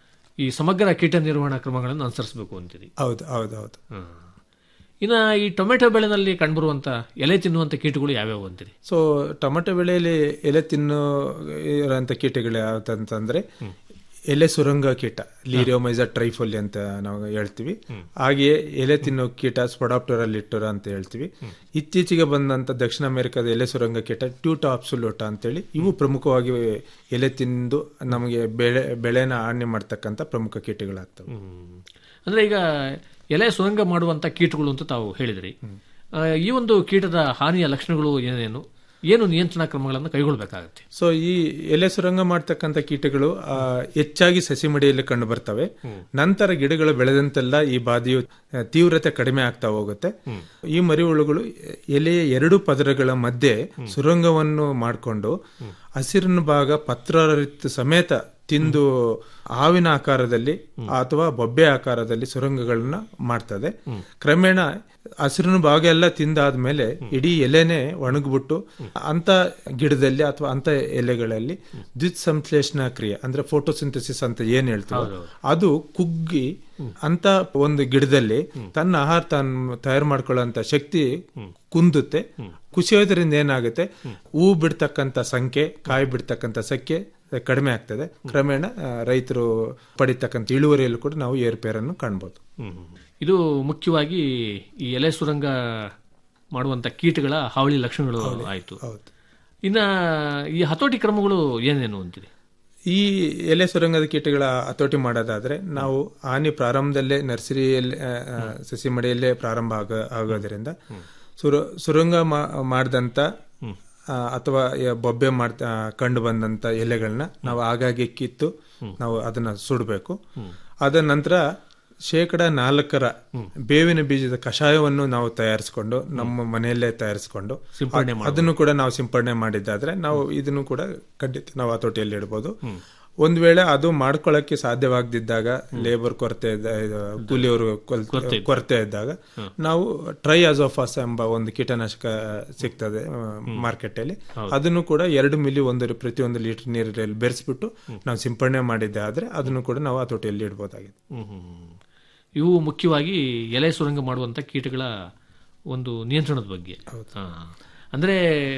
ಈ ಸಮಗ್ರ ಕೀಟ ನಿರ್ವಹಣಾ ಕ್ರಮಗಳನ್ನು ಅನುಸರಿಸಬೇಕು ಅಂತೀರಿ
ಹೌದು ಹೌದು ಹೌದು
ಹಾ. ಇನ್ನ ಈ ಟೊಮೆಟೊ ಬೆಳೆನಲ್ಲಿ ಕಂಡುಬರುವಂತ ಎಲೆ ತಿನ್ನುವಂತ ಕೀಟಗಳು ಯಾವ್ಯಾವು ಅಂತೀರಿ
ಸೊ ಟೊಮೆಟೊ ಬೆಳೆಯಲ್ಲಿ ಎಲೆ ತಿನ್ನೋ ಇರೋಂಥ ಕೀಟಗಳು ಯಾವ್ದಂತಂದ್ರೆ ಎಲೆ ಸುರಂಗ ಕೀಟ ಲೀರಿಯೋಮೈಸಾ ಟ್ರೈಫೋಲಿ ಅಂತ ನಾವು ಹೇಳ್ತೀವಿ ಹಾಗೆಯೇ ಎಲೆ ತಿನ್ನೋ ಕೀಟ ಸ್ಪೊಡಾಪ್ಟೋರ ಲಿಟ್ಟೋರ ಅಂತ ಹೇಳ್ತೀವಿ ಇತ್ತೀಚೆಗೆ ಬಂದಂತ ದಕ್ಷಿಣ ಅಮೆರಿಕದ ಎಲೆ ಸುರಂಗ ಕೀಟ ಟ್ಯೂಟಾ ಅಪ್ಸುಲೋಟ ಅಂತೇಳಿ ಇವು ಪ್ರಮುಖವಾಗಿ ಎಲೆ ತಿಂದು ನಮಗೆ ಬೆಳೆ ಬೆಳೆನ ಹಾನಿ ಮಾಡ್ತಕ್ಕಂಥ ಪ್ರಮುಖ ಕೀಟಗಳಾಗ್ತವೆ
ಅಂದ್ರೆ ಈಗ ಎಲೆ ಸುರಂಗ ಮಾಡುವಂತ ಕೀಟಗಳು ಅಂತ ತಾವು ಹೇಳಿದ್ರಿ ಆ, ಈ ಒಂದು ಕೀಟದ ಹಾನಿಯ ಲಕ್ಷಣಗಳು ಏನೇನು ಏನು ನಿಯಂತ್ರಣ ಕ್ರಮಗಳನ್ನು ಕೈಗೊಳ್ಳಬೇಕಾಗತ್ತೆ
ಸೊ ಈ ಎಲೆ ಸುರಂಗ ಮಾಡ್ತಕ್ಕಂಥ ಕೀಟಗಳು ಆ, ಹೆಚ್ಚಾಗಿ ಸಸಿ ಮಡಿಯಲ್ಲಿ ಕಂಡು ಬರ್ತವೆ ನಂತರ ಗಿಡಗಳು ಬೆಳೆದಂತೆಲ್ಲ ಈ ಬಾಧೆಯು ಆ, ತೀವ್ರತೆ ಕಡಿಮೆ ಆಗ್ತಾ ಹೋಗುತ್ತೆ ಈ ಮರಿಹುಳುಗಳು ಎಲೆಯ ಎರಡು ಪದರಗಳ ಮಧ್ಯೆ ಸುರಂಗವನ್ನು ಮಾಡಿಕೊಂಡು ಹಸಿರಿನ ಭಾಗ ಪತ್ರರಿತ್ ಸಮೇತ ತಿಂದು ಹಾವಿನ ಆಕಾರದಲ್ಲಿ ಅಥವಾ ಬೊಬ್ಬೆ ಆಕಾರದಲ್ಲಿ ಸುರಂಗಗಳನ್ನ ಮಾಡ್ತದೆ ಕ್ರಮೇಣ ಹಸಿರಿನ ಭಾಗ ಎಲ್ಲ ತಿಂದಾದ್ಮೇಲೆ ಇಡೀ ಎಲೆನೆ ಒಣಗ್ಬಿಟ್ಟು ಅಂತ ಗಿಡದಲ್ಲಿ ಅಥವಾ ಅಂತ ಎಲೆಗಳಲ್ಲಿ ದ್ವಿತ್ ಸಂಶ್ಲೇಷಣಾ ಕ್ರಿಯೆ ಅಂದ್ರೆ ಫೋಟೋಸಿಂಥಸಿಸ್ ಅಂತ ಏನ್ ಹೇಳ್ತೀವಿ ಅದು ಕುಗ್ಗಿ ಅಂತ ಒಂದು ಗಿಡದಲ್ಲಿ ತನ್ನ ಆಹಾರ ತಾನು ತಯಾರು ಮಾಡ್ಕೊಳ್ಳೋಂತ ಶಕ್ತಿ ಕುಂದುತ್ತೆ ಕುಸಿಯೋದ್ರಿಂದ ಏನಾಗುತ್ತೆ ಹೂ ಬಿಡ್ತಕ್ಕಂತ ಸಂಖ್ಯೆ ಕಾಯಿ ಬಿಡ್ತಕ್ಕಂತ ಸಂಖ್ಯೆ ಕಡಿಮೆ ಆಗ್ತದೆ ಕ್ರಮೇಣ ಆ, ರೈತರು ಪಡಿತಕ್ಕಂಥ ಇಳುವರಿಯಲ್ಲೂ ಕೂಡ ನಾವು ಏರುಪೇರನ್ನು ಕಾಣ್ಬೋದು
ಇದು ಮುಖ್ಯವಾಗಿ ಈ ಎಲೆ ಸುರಂಗ ಮಾಡುವಂತ ಕೀಟಗಳ ಹಾವಳಿ ಲಕ್ಷಣಗಳು ಆಯ್ತು ಇನ್ನ ಈ ಹತೋಟಿ ಕ್ರಮಗಳು ಏನೇನು ಅಂತೀರಿ
ಈ ಎಲೆ ಸುರಂಗದ ಕೀಟಗಳ ಹತೋಟಿ ಮಾಡೋದಾದ್ರೆ ನಾವು ಹಾನಿ ಪ್ರಾರಂಭದಲ್ಲೇ ನರ್ಸರಿಯಲ್ಲಿ ಆ, ಆ, ಸಸಿ ಮಡಿಯಲ್ಲೇ ಪ್ರಾರಂಭ ಆಗ ಆಗೋದ್ರಿಂದ ಸುರ ಸುರಂಗ ಮಾಡಿದಂಥ ಅಥವಾ ಯ- ಬೊಬ್ಬೆ ಮಾಡ್ತಾ ಕಂಡು ಬಂದಂತ ಎಲೆಗಳನ್ನ ನಾವು ಆಗಾಗ್ಗೆ ಕಿತ್ತು ನಾವು ಅದನ್ನ ಸುಡಬೇಕು ಅದ ನಂತರ ಶೇಕಡ ನಾಲ್ಕರ ಬೇವಿನ ಬೀಜದ ಕಷಾಯವನ್ನು ನಾವು ತಯಾರಿಸಿಕೊಂಡು ನಮ್ಮ ಮನೆಯಲ್ಲೇ ತಯಾರಿಸಿಕೊಂಡು
ಸಿಂಪಡಣೆ
ಅದ್- ಅದನ್ನು ಕೂಡ ನಾವು ಸಿಂಪಡಣೆ ಮಾಡಿದ್ದಾದ್ರೆ ನಾವು ಇದನ್ನು ಕೂಡ ಖಂಡಿತ ನಾವು ಹತೋಟಿಯಲ್ಲಿ ಇಡ್ಬೋದು ಒಂದ್ ವೇಳೆ ಅದು ಮಾಡ್ಕೊಳ್ಳಕ್ಕೆ ಸಾಧ್ಯವಾಗದಿದ್ದಾಗ ಲೇಬರ್ ಕೊರತೆ ಇದ್ದ- ಇದು ಕೂಲಿಯವರು ಕೊಲ್-
ಕೊರತೆ ಇದ್ದ-
ಕೊರತೆ ಇದ್ದಾಗ ನಾವು ಟ್ರೈ ಅಜೋಫಾಸ್ ಎಂಬ ಒಂದು ಕೀಟನಾಶಕ ಸಿಗ್ತದೆ ಮಾರ್ಕೆಟ್ ಅಲ್ಲಿ ಅದನ್ನು ಕೂಡ ಎರಡು ಮಿಲಿ ಒಂದು ಪ್ರತಿಯೊಂದು ಲೀಟರ್ ನೀರಲ್ಲಿ ಬೆರೆಸ್ಬಿಟ್ಟು ನಾವು ಸಿಂಪಡಣೆ ಮಾಡಿದ್ದೆ ಆದ್ರೆ ಅದನ್ನು ಕೂಡ ನಾವು ಹತೋಟಿಯಲ್ಲಿ ಇಡ್ಬೋದಾಗಿದೆ
ಹ್ಮ್, ಹ್ಮ್, ಹ್ಮ್. ಇವು ಮುಖ್ಯವಾಗಿ ಎಲೆ ಸುರಂಗ ಮಾಡುವಂತ ಕೀಟಗಳ ಒಂದು ನಿಯಂತ್ರಣದ ಬಗ್ಗೆ ಹಾ. ಅಂದ್ರೆ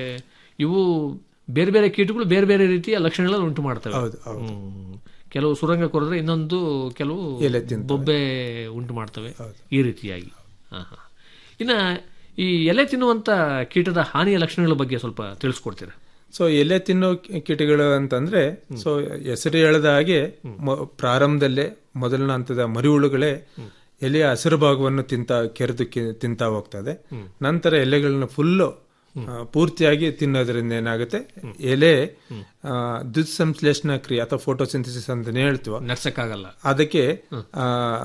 ಇವು ಬೇರೆ ಬೇರೆ ಕೀಟಗಳು ಬೇರೆ ಬೇರೆ ರೀತಿಯ ಲಕ್ಷಣಗಳನ್ನು ಉಂಟು ಮಾಡ್ತವೆ
ಹೌದು, ಹೌದು.
ಹ್ಮ್. ಕೆಲವು ಸುರಂಗ ಕೊರೆದ್ರೆ ಇನ್ನೊಂದು ಕೆಲವು
ಎಲೆ ತಿಂತವೆ.
ಬೊಬ್ಬೆ ಉಂಟು ಮಾಡ್ತವೆ ಈ ರೀತಿಯಾಗಿ ಹಾ, ಹಾ. ಇನ್ನ ಈ ಎಲೆ ತಿನ್ನುವಂತ ಕೀಟದ ಹಾನಿಯ ಲಕ್ಷಣಗಳ ಬಗ್ಗೆ ಸ್ವಲ್ಪ ತಿಳಿಸ್ಕೊಡ್ತೀರಾ
ಸೊ ಎಲೆ ತಿನ್ನೋ ಕಿ- ಕೀಟಗಳು ಅಂತಂದ್ರೆ ಸೊ ಹೆಸರು ಹೇಳದ ಹಾಗೆ ಮೊ- ಪ್ರಾರಂಭದಲ್ಲೇ ಮೊದಲನ ಹಂತದ ಮರಿಹುಳುಗಳೇ ಎಲೆಯ ಹಸಿರು ಭಾಗವನ್ನು ತಿಂತ ಕೆರೆದು ಕಿ- ತಿಂತಾ ಹೋಗ್ತದೆ ನಂತರ ಎಲೆಗಳನ್ನ ಫುಲ್ಲು ಪೂರ್ತಿಯಾಗಿ ತಿನ್ನೋದ್ರಿಂದ ಏನಾಗುತ್ತೆ ಎಲೆ ಆ, ದುಸ್ಸಂಶ್ಲೇಷಣಾ ಕ್ರಿಯೆ ಅಥವಾ ಫೋಟೋಸಿಂಥಸಿಸ್ ಅಂತ ಹೇಳ್ತೀವ
ನಡ್ಸಕ್ಕಾಗಲ್ಲ
ಅದಕ್ಕೆ ಆ,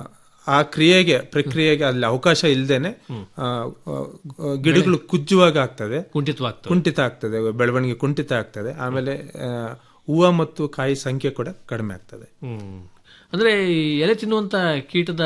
ಆ ಕ್ರಿಯೆಗೆ ಪ್ರಕ್ರಿಯೆಗೆ ಅಲ್ಲಿ ಅವಕಾಶ ಇಲ್ದೇನೆ ಆ, ಆ, ಗಿಡಗಳು ಕುಜ್ಜುವಾಗ ಆಗ್ತದೆ
ಕುಂಠಿತವಾಗ್ತವೆ
ಕುಂಠಿತ ಆಗ್ತದೆ ಬೆಳವಣಿಗೆ ಕುಂಠಿತ ಆಗ್ತದೆ ಆಮೇಲೆ ಆ, ಹೂವು ಮತ್ತು ಕಾಯಿ ಸಂಖ್ಯೆ ಕೂಡ ಕಡಿಮೆ ಆಗ್ತದೆ
ಹ್ಮ್. ಅಂದ್ರೆ ಈ ಎಲೆ ತಿನ್ನುವಂತ ಕೀಟದ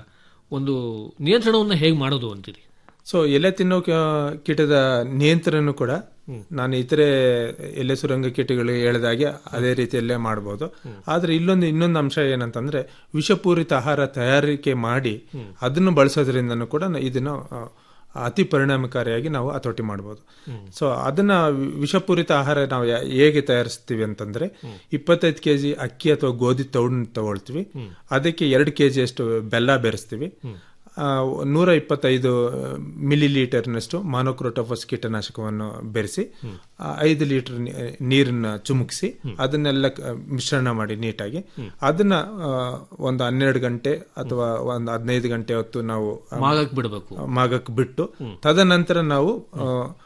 ಒಂದು ನಿಯಂತ್ರಣವನ್ನು ಹೇಗೆ ಮಾಡೋದು ಅಂತೀರಿ
ಸೊ ಎಲೆ ತಿನ್ನೋ ಕ- ಕೀಟದ ನಿಯಂತ್ರಣ ಕೂಡ ನಾನು ಇತರೆ ಎಲೆ ಸುರಂಗ ಕೀಟಗಳಿಗೆ ಹೇಳಿದಾಗೆ ಅದೇ ರೀತಿಯಲ್ಲೇ ಮಾಡಬಹುದು ಆದ್ರೆ ಇಲ್ಲೊಂದು ಇನ್ನೊಂದು ಅಂಶ ಏನಂತಂದ್ರೆ ವಿಷಪೂರಿತ ಆಹಾರ ತಯಾರಿಕೆ ಮಾಡಿ ಅದನ್ನು ಬಳಸೋದ್ರಿಂದನೂ ಕೂಡ ನ- ಇದನ್ನು ಆ, ಅತಿ ಪರಿಣಾಮಕಾರಿಯಾಗಿ ನಾವು ಹತೋಟಿ ಮಾಡಬಹುದು ಸೊ ಅದನ್ನ ವಿ- ವಿಷಪೂರಿತ ಆಹಾರ ನಾವು ಯಾ- ಹೇಗೆ ತಯಾರಿಸ್ತೀವಿ ಅಂತಂದ್ರೆ ಇಪ್ಪತ್ತೈದು ಕೆಜಿ ಅಕ್ಕಿ ಅಥವಾ ಗೋಧಿ ತೌಡ್ ತಗೊಳ್ತೀವಿ ಅದಕ್ಕೆ ಎರಡು ಕೆಜಿ ಅಷ್ಟು ಬೆಲ್ಲ ಬೆರೆಸ್ತೀವಿ ಆ, ನೂರ ಇಪ್ಪತ್ತೈದು ಮಿಲಿ ಲೀಟರ್ನಷ್ಟು ಮಾನೋಕ್ರೋಟೋಫಸ್ ಕೀಟನಾಶಕವನ್ನು ಬೆರೆಸಿ ಆ, ಐದು ಲೀಟರ್ ನೀ- ನೀರನ್ನ ಚುಮುಕಿಸಿ ಅದನ್ನೆಲ್ಲ ಕ- ಮಿಶ್ರಣ ಮಾಡಿ ನೀಟಾಗಿ ಅದನ್ನ ಆ, ಒಂದು ಹನ್ನೆರಡು ಗಂಟೆ ಅಥವಾ ಒಂದು ಹದಿನೈದು ಗಂಟೆ ಹೊತ್ತು ನಾವು ಆ,
ಮಾಗಕ್ ಬಿಡಬೇಕು
ಮಾಗಕ್ಕೆ ಬಿಟ್ಟು ತದನಂತರ ನಾವು ಆ,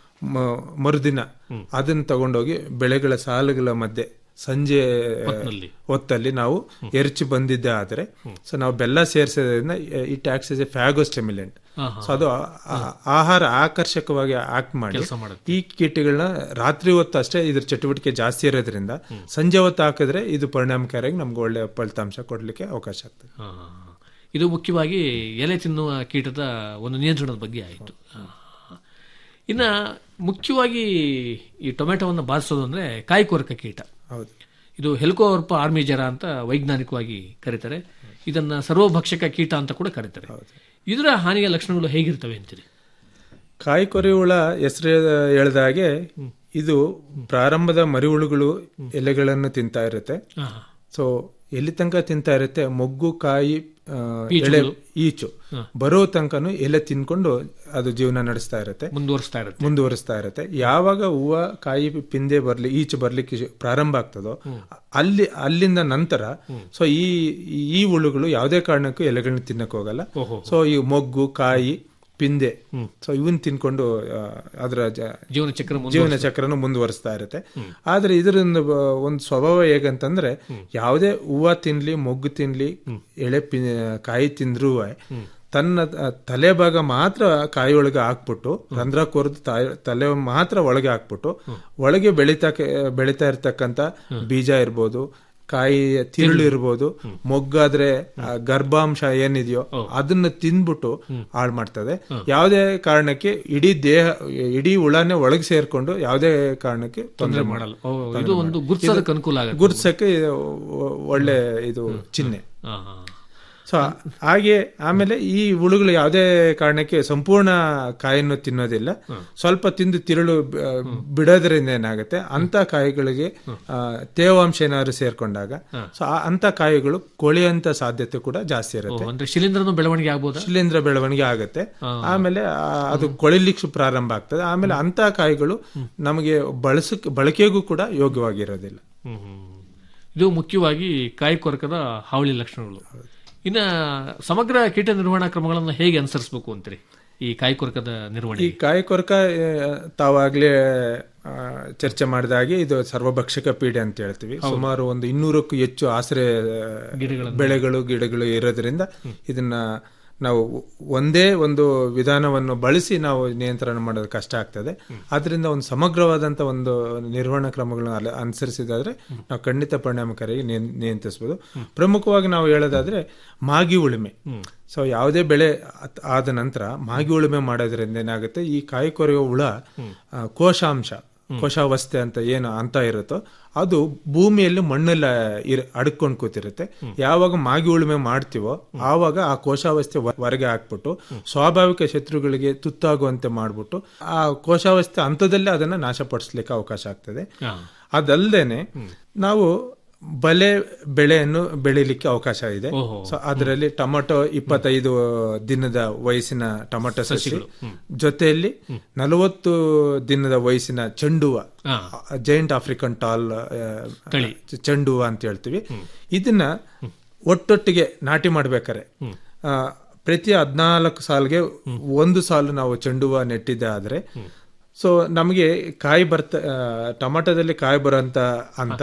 ಮ- ಮರುದಿನ ಅದನ್ನ ತಗೊಂಡೋಗಿ ಬೆಳೆಗಳ ಸಾಲುಗಳ ಮಧ್ಯೆ ಸಂಜೆ
ಹೊತ್ನಲ್ಲಿ.
ಹೊತ್ತಲ್ಲಿ ನಾವು ಎರಚಿ ಬಂದಿದ್ದೆ ಆದರೆ ಸೊ ನಾವು ಬೆಲ್ಲ ಸೇರಿಸೋದ್ರಿಂದ it acts as a phagostimulant
ಆಹಾ.
ಸೊ ಅದು ಆ- ಆಹಾರ ಆಕರ್ಷಕವಾಗಿ ಆಕ್ಟ್ ಮಾಡಿ
ಕೆಲ್ಸ ಮಾಡುತ್ತೆ.
ಈ ಕೀಟಗಳನ್ನ ರಾತ್ರಿ ಹೊತ್ತು ಅಷ್ಟೇ ಇದ್ರ ಚಟುವಟಿಕೆ ಜಾಸ್ತಿ ಇರೋದ್ರಿಂದ ಸಂಜೆ ಹೊತ್ತು ಹಾಕಿದ್ರೆ ಇದು ಪರಿಣಾಮಕಾರಿಯಾಗಿ ನಮ್ಗೆ ಒಳ್ಳೆ ಫಲಿತಾಂಶ ಕೊಡ್ಲಿಕ್ಕೆ ಅವಕಾಶ ಆಗ್ತದೆ
ಆ, ಇದು ಮುಖ್ಯವಾಗಿ ಎಲೆ ತಿನ್ನುವ ಕೀಟದ ಒಂದು ನಿಯಂತ್ರಣದ ಬಗ್ಗೆ ಆಯಿತು ಇನ್ನ ಮುಖ್ಯವಾಗಿ ಈ ಟೊಮೆಟೊವನ್ನು ಬಾಧಿಸೋದು ಅಂದ್ರೆ ಕಾಯಿ ಕೊರಕ ಕೀಟ
ಹೌದು
ಇದು ಹೆಲ್ಕೋವರ್ಪ ಆರ್ಮಿಜರ ಅಂತ ವೈಜ್ಞಾನಿಕವಾಗಿ ಕರೀತಾರೆ ಇದನ್ನ ಸರ್ವಭಕ್ಷಕ ಕೀಟ ಅಂತ ಕೂಡ ಕರೀತಾರೆ ಇದರ ಹಾನಿಯ ಲಕ್ಷಣಗಳು ಹೇಗಿರ್ತವೆ ಅಂತೀರಿ
ಕಾಯಿ ಕೊರೆ ಹುಳ ಹೆಸರು ಹೇಳ್ದ ಹಾಗೆ ಇದು ಪ್ರಾರಂಭದ ಮರಿಹುಳುಗಳು ಎಲೆಗಳನ್ನು ತಿಂತಾ ಇರುತ್ತೆ
ಆಹಾ.
ಸೊ ಎಲ್ಲಿ ತನಕ ತಿಂತಾ ಇರುತ್ತೆ ಮೊಗ್ಗು ಕಾಯಿ ಆ,
ಈಚುಗಳು.
ಎಳೆ ಈಚು ಬರೋ ತನಕನು ಎಲೆ ತಿನ್ಕೊಂಡು ಅದು ಜೀವನ ನಡೆಸ್ತಾ ಇರುತ್ತೆ
ಮುಂದುವರಿಸ್ತಾ ಇರುತ್ತೆ
ಮುಂದುವರಿಸ್ತಾ ಇರುತ್ತೆ ಯಾವಾಗ ಹೂವ ಕಾಯಿ ಪಿಂದೆ ಬರ್ಲಿ ಈಚು ಬರ್ಲಿಕ್ಕೆ ಶು- ಪ್ರಾರಂಭ ಆಗ್ತದೋ ಅಲ್ಲಿ ಅಲ್ಲಿಂದ ನಂತರ ಸೊ ಈ ಈ ಹುಳುಗಳು ಯಾವುದೇ ಕಾರಣಕ್ಕೂ ಎಲೆಗಳನ್ನ ತಿನ್ನಕ್ ಹೋಗಲ್ಲ
ಓಹೋ.
ಸೊ ಈ ಮೊಗ್ಗು ಕಾಯಿ ಪಿಂದೆ ಸೊ ಇವನ್ ತಿನ್ಕೊಂಡು ಆ, ಅದರ ಜ-
ಜೀವನ ಚಕ್ರ
ಜೀವನ ಚಕ್ರನು ಮುಂದುವರಿಸ್ತಾ ಇರುತ್ತೆ ಆದ್ರೆ ಇದರಿಂದ ಬ- ಒಂದು ಸ್ವಭಾವ ಹೇಗಂತಂದ್ರೆ ಯಾವುದೇ ಹೂವ ತಿನ್ಲಿ ಮೊಗ್ಗು ತಿನ್ಲಿ ಎಳೆ ಪಿ ಕಾಯಿ ತಿಂದ್ರೂ ತನ್ನ ಆ, ತಲೆ ಭಾಗ ಮಾತ್ರ ಕಾಯಿ ಒಳಗೆ ಹಾಕ್ಬಿಟ್ಟು ರಂಧ್ರ ಕೊರೆದು ತಾಯಿ- ತಲೆ ಮಾತ್ರ ಒಳಗೆ ಹಾಕ್ಬಿಟ್ಟು ಒಳಗೆ ಬೆಳಿತಾ ಬೆಳಿತಾ ಇರ್ತಕ್ಕಂತ ಬೀಜ ಇರ್ಬೋದು ಕಾಯಿ ತಿರುಳು ಇರ್ಬೋದು ಮೊಗ್ಗಾದ್ರೆ ಆ ಗರ್ಭಾಂಶ ಏನಿದೆಯೋ ಅದನ್ನ ತಿಂದ್ಬಿಟ್ಟು ಹಾಳು ಮಾಡ್ತದೆ ಯಾವುದೇ ಕಾರಣಕ್ಕೆ ಇಡೀ ದೇಹ ಇಡೀ ಹುಳನೇ ಒಳಗೆ ಸೇರ್ಕೊಂಡು ಯಾವುದೇ ಕಾರಣಕ್ಕೆ ತೊಂದರೆ
ಮಾಡಲ್ಲ.
ಮಾಡಲ್ಲ
ಓ,
ತೊಂದ್ರೆ
ಇದು ಒಂದು
ಮಾಡಲ್ಲ.
ಗುರ್ತಿಸೋದಕ್ಕೆ
ಇದು
ಅನುಕೂಲ ಆಗುತ್ತೆ.
ಗುರ್ತಿಸಕ್ಕೆ ಇದು ಒ- ಒಳ್ಳೆ ಇದು ಚಿಹ್ನೆ
ಆಹಾ.
ಸೊ ಹಾಗೆ ಆಮೇಲೆ ಈ ಹುಳುಗಳು ಯಾವುದೇ ಕಾರಣಕ್ಕೆ ಸಂಪೂರ್ಣ ಕಾಯನ್ನು ತಿನ್ನೋದಿಲ್ಲ ಸ್ವಲ್ಪ ತಿಂದು ತಿರುಳು ಬ- ಬಿಡೋದ್ರಿಂದ ಏನಾಗುತ್ತೆ ಅಂತ ಕಾಯಿಗಳಿಗೆ ಆ, ತೇವಾಂಶ ಏನಾದ್ರು ಸೇರ್ಕೊಂಡಾಗ ಸೊ ಅಂತ ಕಾಯಿಗಳು ಕೊಳೆಯಂತ ಸಾಧ್ಯತೆ ಕೂಡ ಜಾಸ್ತಿ
ಓ,
ಇರುತ್ತೆ
ಅಂದ್ರೆ ಶಿಲೀಂಧ್ರನು ಬೆಳವಣಿಗೆ ಆಗ್ಬೋದಾ
ಶಿಲೀಂಧ್ರ ಬೆಳವಣಿಗೆ ಆಗುತ್ತೆ ಆಮೇಲೆ ಆ, ಅದು ಕೊಳಿಲಿಕ್ಕೆ ಪ್ರಾರಂಭ ಆಗ್ತದೆ ಆಮೇಲೆ ಅಂತ ಕಾಯಿಗಳು ನಮಗೆ ಬಳಸಕ್ ಬಳಕೆಗೂ ಕೂಡ ಯೋಗ್ಯವಾಗಿರೋದಿಲ್ಲ
ಹ್ಮ್, ಹ್ಮ್. ಇದು ಮುಖ್ಯವಾಗಿ ಕಾಯಿ ಕೊರಕದ ಹಾವಳಿ ಲಕ್ಷಣಗಳು ಇನ್ನ ಸಮಗ್ರ ಕೀಟ ನಿರ್ವಹಣಾ ಕ್ರಮಗಳನ್ನು ಹೇಗೆ ಅನುಸರಿಸಬೇಕು ಅಂತೀರಿ ಈ ಕಾಯಿ ಕೊರಕದ ನಿರ್ವಹಣೆ
ಈ ಕಾಯಿ ಕೊರಕ ಆ, ತಾವಾಗ್ಲೇ ಆ, ಚರ್ಚೆ ಮಾಡಿದ ಹಾಗೆ ಇದು ಸರ್ವಭಕ್ಷಕ ಪೀಡೆ ಅಂತ ಹೇಳ್ತೀವಿ
ಹೌದು.
ಸುಮಾರು ಒಂದು ಇನ್ನೂರಕ್ಕೂ ಹೆಚ್ಚು ಆಶ್ರಯ ಆ,
ಗಿಡಗಳನ್ನು-
ಬೆಳೆಗಳು ಗಿಡಗಳು ಇರೋದ್ರಿಂದ ಇದನ್ನ ನಾವು ಒಂದೇ ಒಂದು ವಿಧಾನವನ್ನು ಬಳಸಿ ನಾವು ನಿಯಂತ್ರಣ ಮಾಡೋದು ಕಷ್ಟ ಆಗ್ತದೆ ಆದ್ರಿಂದ ಒಂದು ಸಮಗ್ರವಾದಂತ ಒಂದು ನಿರ್ವಹಣಾ ಕ್ರಮಗಳನ್ನು ಅಲ- ಅನುಸರಿಸಿದಾದ್ರೆ ನಾವು ಖಂಡಿತ ಪರಿಣಾಮಕಾರಿಯಾಗಿ ನಿಯಂ- ನಿಯಂತ್ರಿಸಬಹುದು ಪ್ರಮುಖವಾಗಿ ನಾವು ಹೇಳೋದಾದ್ರೆ ಮಾಗಿ ಉಳುಮೆ ಸೊ ಯಾವುದೇ ಬೆಳೆ ಆತ್- ಆದ ನಂತರ ಮಾಗಿ ಉಳುಮೆ ಮಾಡೋದ್ರಿಂದ ಏನಾಗುತ್ತೆ ಈ ಕಾಯಿ ಕೊರೆಯುವ ಹುಳ ಆ, ಕೋಶಾಂಶ ಕೋಶಾವಸ್ಥೆ ಅಂತ ಏನು ಅಂತ ಇರುತ್ತೋ ಅದು ಭೂಮಿಯಲ್ಲಿ ಮಣ್ಣಲ್ಲಿ ಇರ್ ಅಡ್ಕೊಂಡು ಕೂತಿರುತ್ತೆ ಯಾವಾಗ ಮಾಗಿ ಉಳುಮೆ ಮಾಡ್ತೀವೋ ಆವಾಗ ಆ ಕೋಶಾವಸ್ಥೆ ಹೊ- ಹೊರಗೆ ಹಾಕ್ಬಿಟ್ಟು ಸ್ವಾಭಾವಿಕ ಶತ್ರುಗಳಿಗೆ ತುತ್ತಾಗುವಂತೆ ಮಾಡ್ಬಿಟ್ಟು ಆ ಕೋಶಾವಸ್ಥೆ ಹಂತದಲ್ಲೇ ಅದನ್ನ ನಾಶಪಡಿಸ್ಲಿಕ್ಕೆ ಅವಕಾಶ ಆಗ್ತದೆ ಅದಲ್ದೇನೆ ನಾವು ಬಲೆ ಬೆಳೆಯನ್ನು ಬೆಳಿಲಿಕ್ಕೆ ಅವಕಾಶ ಇದೆ
ಓಹೋ.
ಸೊ ಅದರಲ್ಲಿ ಟೊಮೊಟೊ ಇಪ್ಪತ್ತೈದು ದಿನದ ವಯಸ್ಸಿನ ಟೊಮೊಟೊ ಸಸಿ
ಸಸಿಗಳು. ಹ್ಮ್.
ಜೊತೆಯಲ್ಲಿ ನಲವತ್ತು ದಿನದ ವಯಸ್ಸಿನ ಚೆಂಡುವ
ಹಾ.
ಜೈಂಟ್ ಆಫ್ರಿಕನ್ ಟಾಲ್ ಆ,
ತಳಿ.
ಚೆಂಡುವ ಅಂತ ಹೇಳ್ತೀವಿ ಇದನ್ನ ಒಟ್ಟೊಟ್ಟಿಗೆ ನಾಟಿ ಮಾಡ್ಬೇಕಾರೆ ಆ, ಪ್ರತಿ ಹದಿನಾಲ್ಕು ಸಾಲ್ಗೆ ಒಂದು ಸಾಲು ನಾವು ಚೆಂಡುವ ನೆಟ್ಟಿದ್ದೆ ಆದ್ರೆ ಸೊ ನಮಗೆ ಕಾಯಿ ಬರ್ತ ಆ, ಟೊಮೊಟೊದಲ್ಲಿ ಕಾಯಿ ಬರೋಂತ ಅಂತ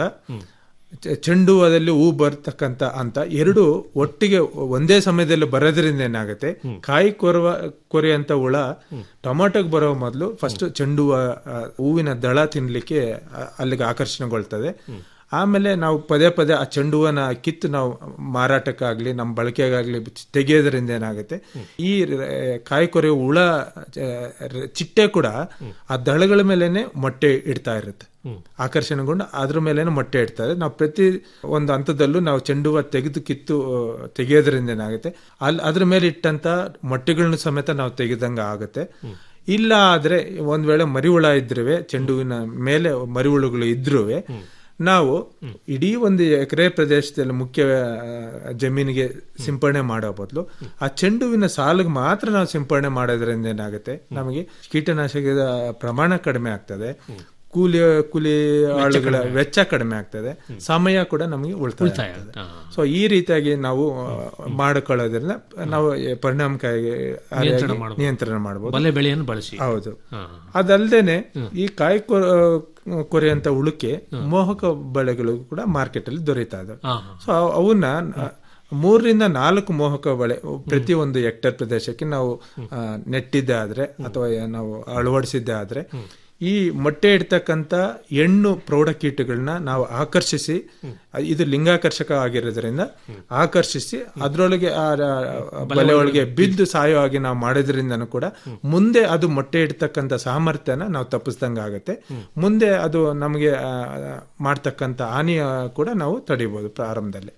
ಚೆ- ಚೆಂಡು ಹೂವದಲ್ಲಿ ಹೂ ಬರ್ತಕ್ಕಂತ ಅಂತ ಎರಡು ಒಟ್ಟಿಗೆ ಒಂದೇ ಸಮಯದಲ್ಲಿ ಬರೋದ್ರಿಂದ ಏನಾಗುತ್ತೆ ಕಾಯಿ ಕೊರುವ ಕೊರೆಯಂತ ಹುಳ ಟೊಮಾಟೋಗೆ ಬರೋ ಮೊದಲು ಫಸ್ಟ್ ಚೆಂಡು ಹೂವ, ಆ, ಹೂವಿನ ದಳ ತಿನ್ಲಿಕ್ಕೆ ಆ, ಅಲ್ಲಿಗೆ ಆಕರ್ಷಣೆಗೊಳ್ತದೆ ಆಮೇಲೆ ನಾವು ಪದೇ ಪದೇ ಆ ಚೆಂಡು ಹೂವನ ಕಿತ್ತು ನಾವು ಮಾರಾಟಕ್ಕಾಗ್ಲಿ ನಮ್ಮ ಬಳಕೆಗಾಗ್ಲಿ ತೆಗೆಯೋದ್ರಿಂದ ಏನಾಗುತ್ತೆ ಈ ರ- ಕಾಯಿ ಕೊರೆಯುವ ಹುಳ ಆ, ರ- ಚಿಟ್ಟೆ ಕೂಡ ಆ ದಳಗಳ ಮೇಲೇನೆ ಮೊಟ್ಟೆ ಇಡ್ತಾ ಇರುತ್ತೆ ಆಕರ್ಷಣೆಗೊಂಡು ಅದ್ರ ಮೇಲೇನೆ ಮೊಟ್ಟೆ ಇಡ್ತಾರೆ ನಾವು ಪ್ರತಿ ಒಂದು ಹಂತದಲ್ಲೂ ನಾವು ಚೆಂಡು ಹೂವ ತೆಗೆದು ಕಿತ್ತು ಆ, ತೆಗೆಯೋದ್ರಿಂದ ಏನಾಗುತ್ತೆ ಅಲ್ಲಿ ಅದ್ರ ಮೇಲೆ ಇಟ್ಟಂತ ಮೊಟ್ಟೆಗಳನ್ನ ಸಮೇತ ನಾವು ತೆಗೆದಂಗ ಆಗುತ್ತೆ ಇಲ್ಲ ಆದ್ರೆ ಒಂದ್ ವೇಳೆ ಮರಿಹುಳ ಇದ್ರುವೆ ಚೆಂಡುವಿನ ಮೇಲೆ ಮರಿಹುಳುಗಳು ಇದ್ರುವೆ ನಾವು ಇಡೀ ಒಂದು ಎಕರೆ ಪ್ರದೇಶದಲ್ಲಿ ಮುಖ್ಯ ಆ, ಜಮೀನಿಗೆ ಸಿಂಪಡಣೆ ಮಾಡೋ ಬದಲು ಆ ಚೆಂಡುವಿನ ಸಾಲಿಗೆ ಮಾತ್ರ ನಾವು ಸಿಂಪಡಣೆ ಮಾಡೋದ್ರಿಂದ ಏನಾಗುತ್ತೆ ನಮಗೆ ಕೀಟನಾಶಕದ ಪ್ರಮಾಣ ಕಡಿಮೆ ಆಗ್ತದೆ ಕೂಲಿ ಕೂಲಿ ಆಳುಗಳ
ಕಡಿಮೆ.
ವೆಚ್ಚ ಕಡಿಮೆ ಆಗ್ತದೆ ಸಮಯ ಕೂಡ ನಮಗೆ ಉಳಿತಾಯ
ಉಳಿತಾಯ
ಆಗ್ತದೆ
ಆಗುತ್ತೆ.
ಸೊ ಈ ರೀತಿಯಾಗಿ ನಾವು ಆ, ಮಾಡಿಕೊಳ್ಳೋದ್ರಿಂದ ನಾವು ಪರಿಣಾಮಕಾರಿ
ನಿಯಂತ್ರಣ ಮಾಡ್ಬೋದು.
ನಿಯಂತ್ರಣ ಮಾಡಬಹುದು
ಬಲೆ ಬೆಳೆಯನ್ನು ಬಳಸಿ
ಹೌದು
ಹಾ.
ಅದಲ್ದೇನೆ ಈ ಕಾಯಿ ಕೊರ ಕೊರೆಯಂತ ಉಳುಕೆ ಮೋಹಕ ಬಳೆಗಳು ಕೂಡ ಮಾರ್ಕೆಟ್ ಅಲ್ಲಿ ದೊರೀತಾ ಇದಾವೆ
ಹಾ,
ಸೊ ಅವನ್ನ ಆ, ಮೂರರಿಂದ ನಾಲ್ಕು ಮೋಹಕ ಬಳೆ ಪ್ರತಿ ಒಂದು ಹೆಕ್ಟೇರ್ ಪ್ರದೇಶಕ್ಕೆ ನಾವು ಆ, ನೆಟ್ಟಿದ್ದೆ ಆದ್ರೆ ಅಥವಾ ನಾವು ಅಳವಡಿಸಿದ್ದೆ ಆದ್ರೆ ಈ ಮೊಟ್ಟೆ ಇಡ್ತಕ್ಕಂತ ಹೆಣ್ಣು ಪ್ರೌಢಕೀಟಗಳನ್ನ ನಾವು ಆಕರ್ಷಿಸಿ ಇದು ಲಿಂಗಾಕರ್ಷಕ ಆಗಿರೋದ್ರಿಂದ ಆಕರ್ಷಿಸಿ ಅದ್ರೊಳಗೆ ಆ ಆ ಬಲೆ ಒಳಗೆ ಬಿದ್ದು ಸಾಯೋ ಹಾಗೆ ನಾವು ಮಾಡೋದ್ರಿಂದನೂ ಕೂಡ ಮುಂದೆ ಅದು ಮೊಟ್ಟೆ ಇಡ್ತಕ್ಕಂತ ಸಾಮರ್ಥ್ಯನ ನಾವು ತಪ್ಪಿಸ್ದಂಗ ಆಗುತ್ತೆ ಮುಂದೆ ಅದು ನಮಗೆ ಆ, ಮಾಡ್ತಕ್ಕಂತ ಹಾನಿಯ ಕೂಡ ನಾವು ತಡಿಬಹುದು ಪ್ರಾರಂಭದಲ್ಲಿ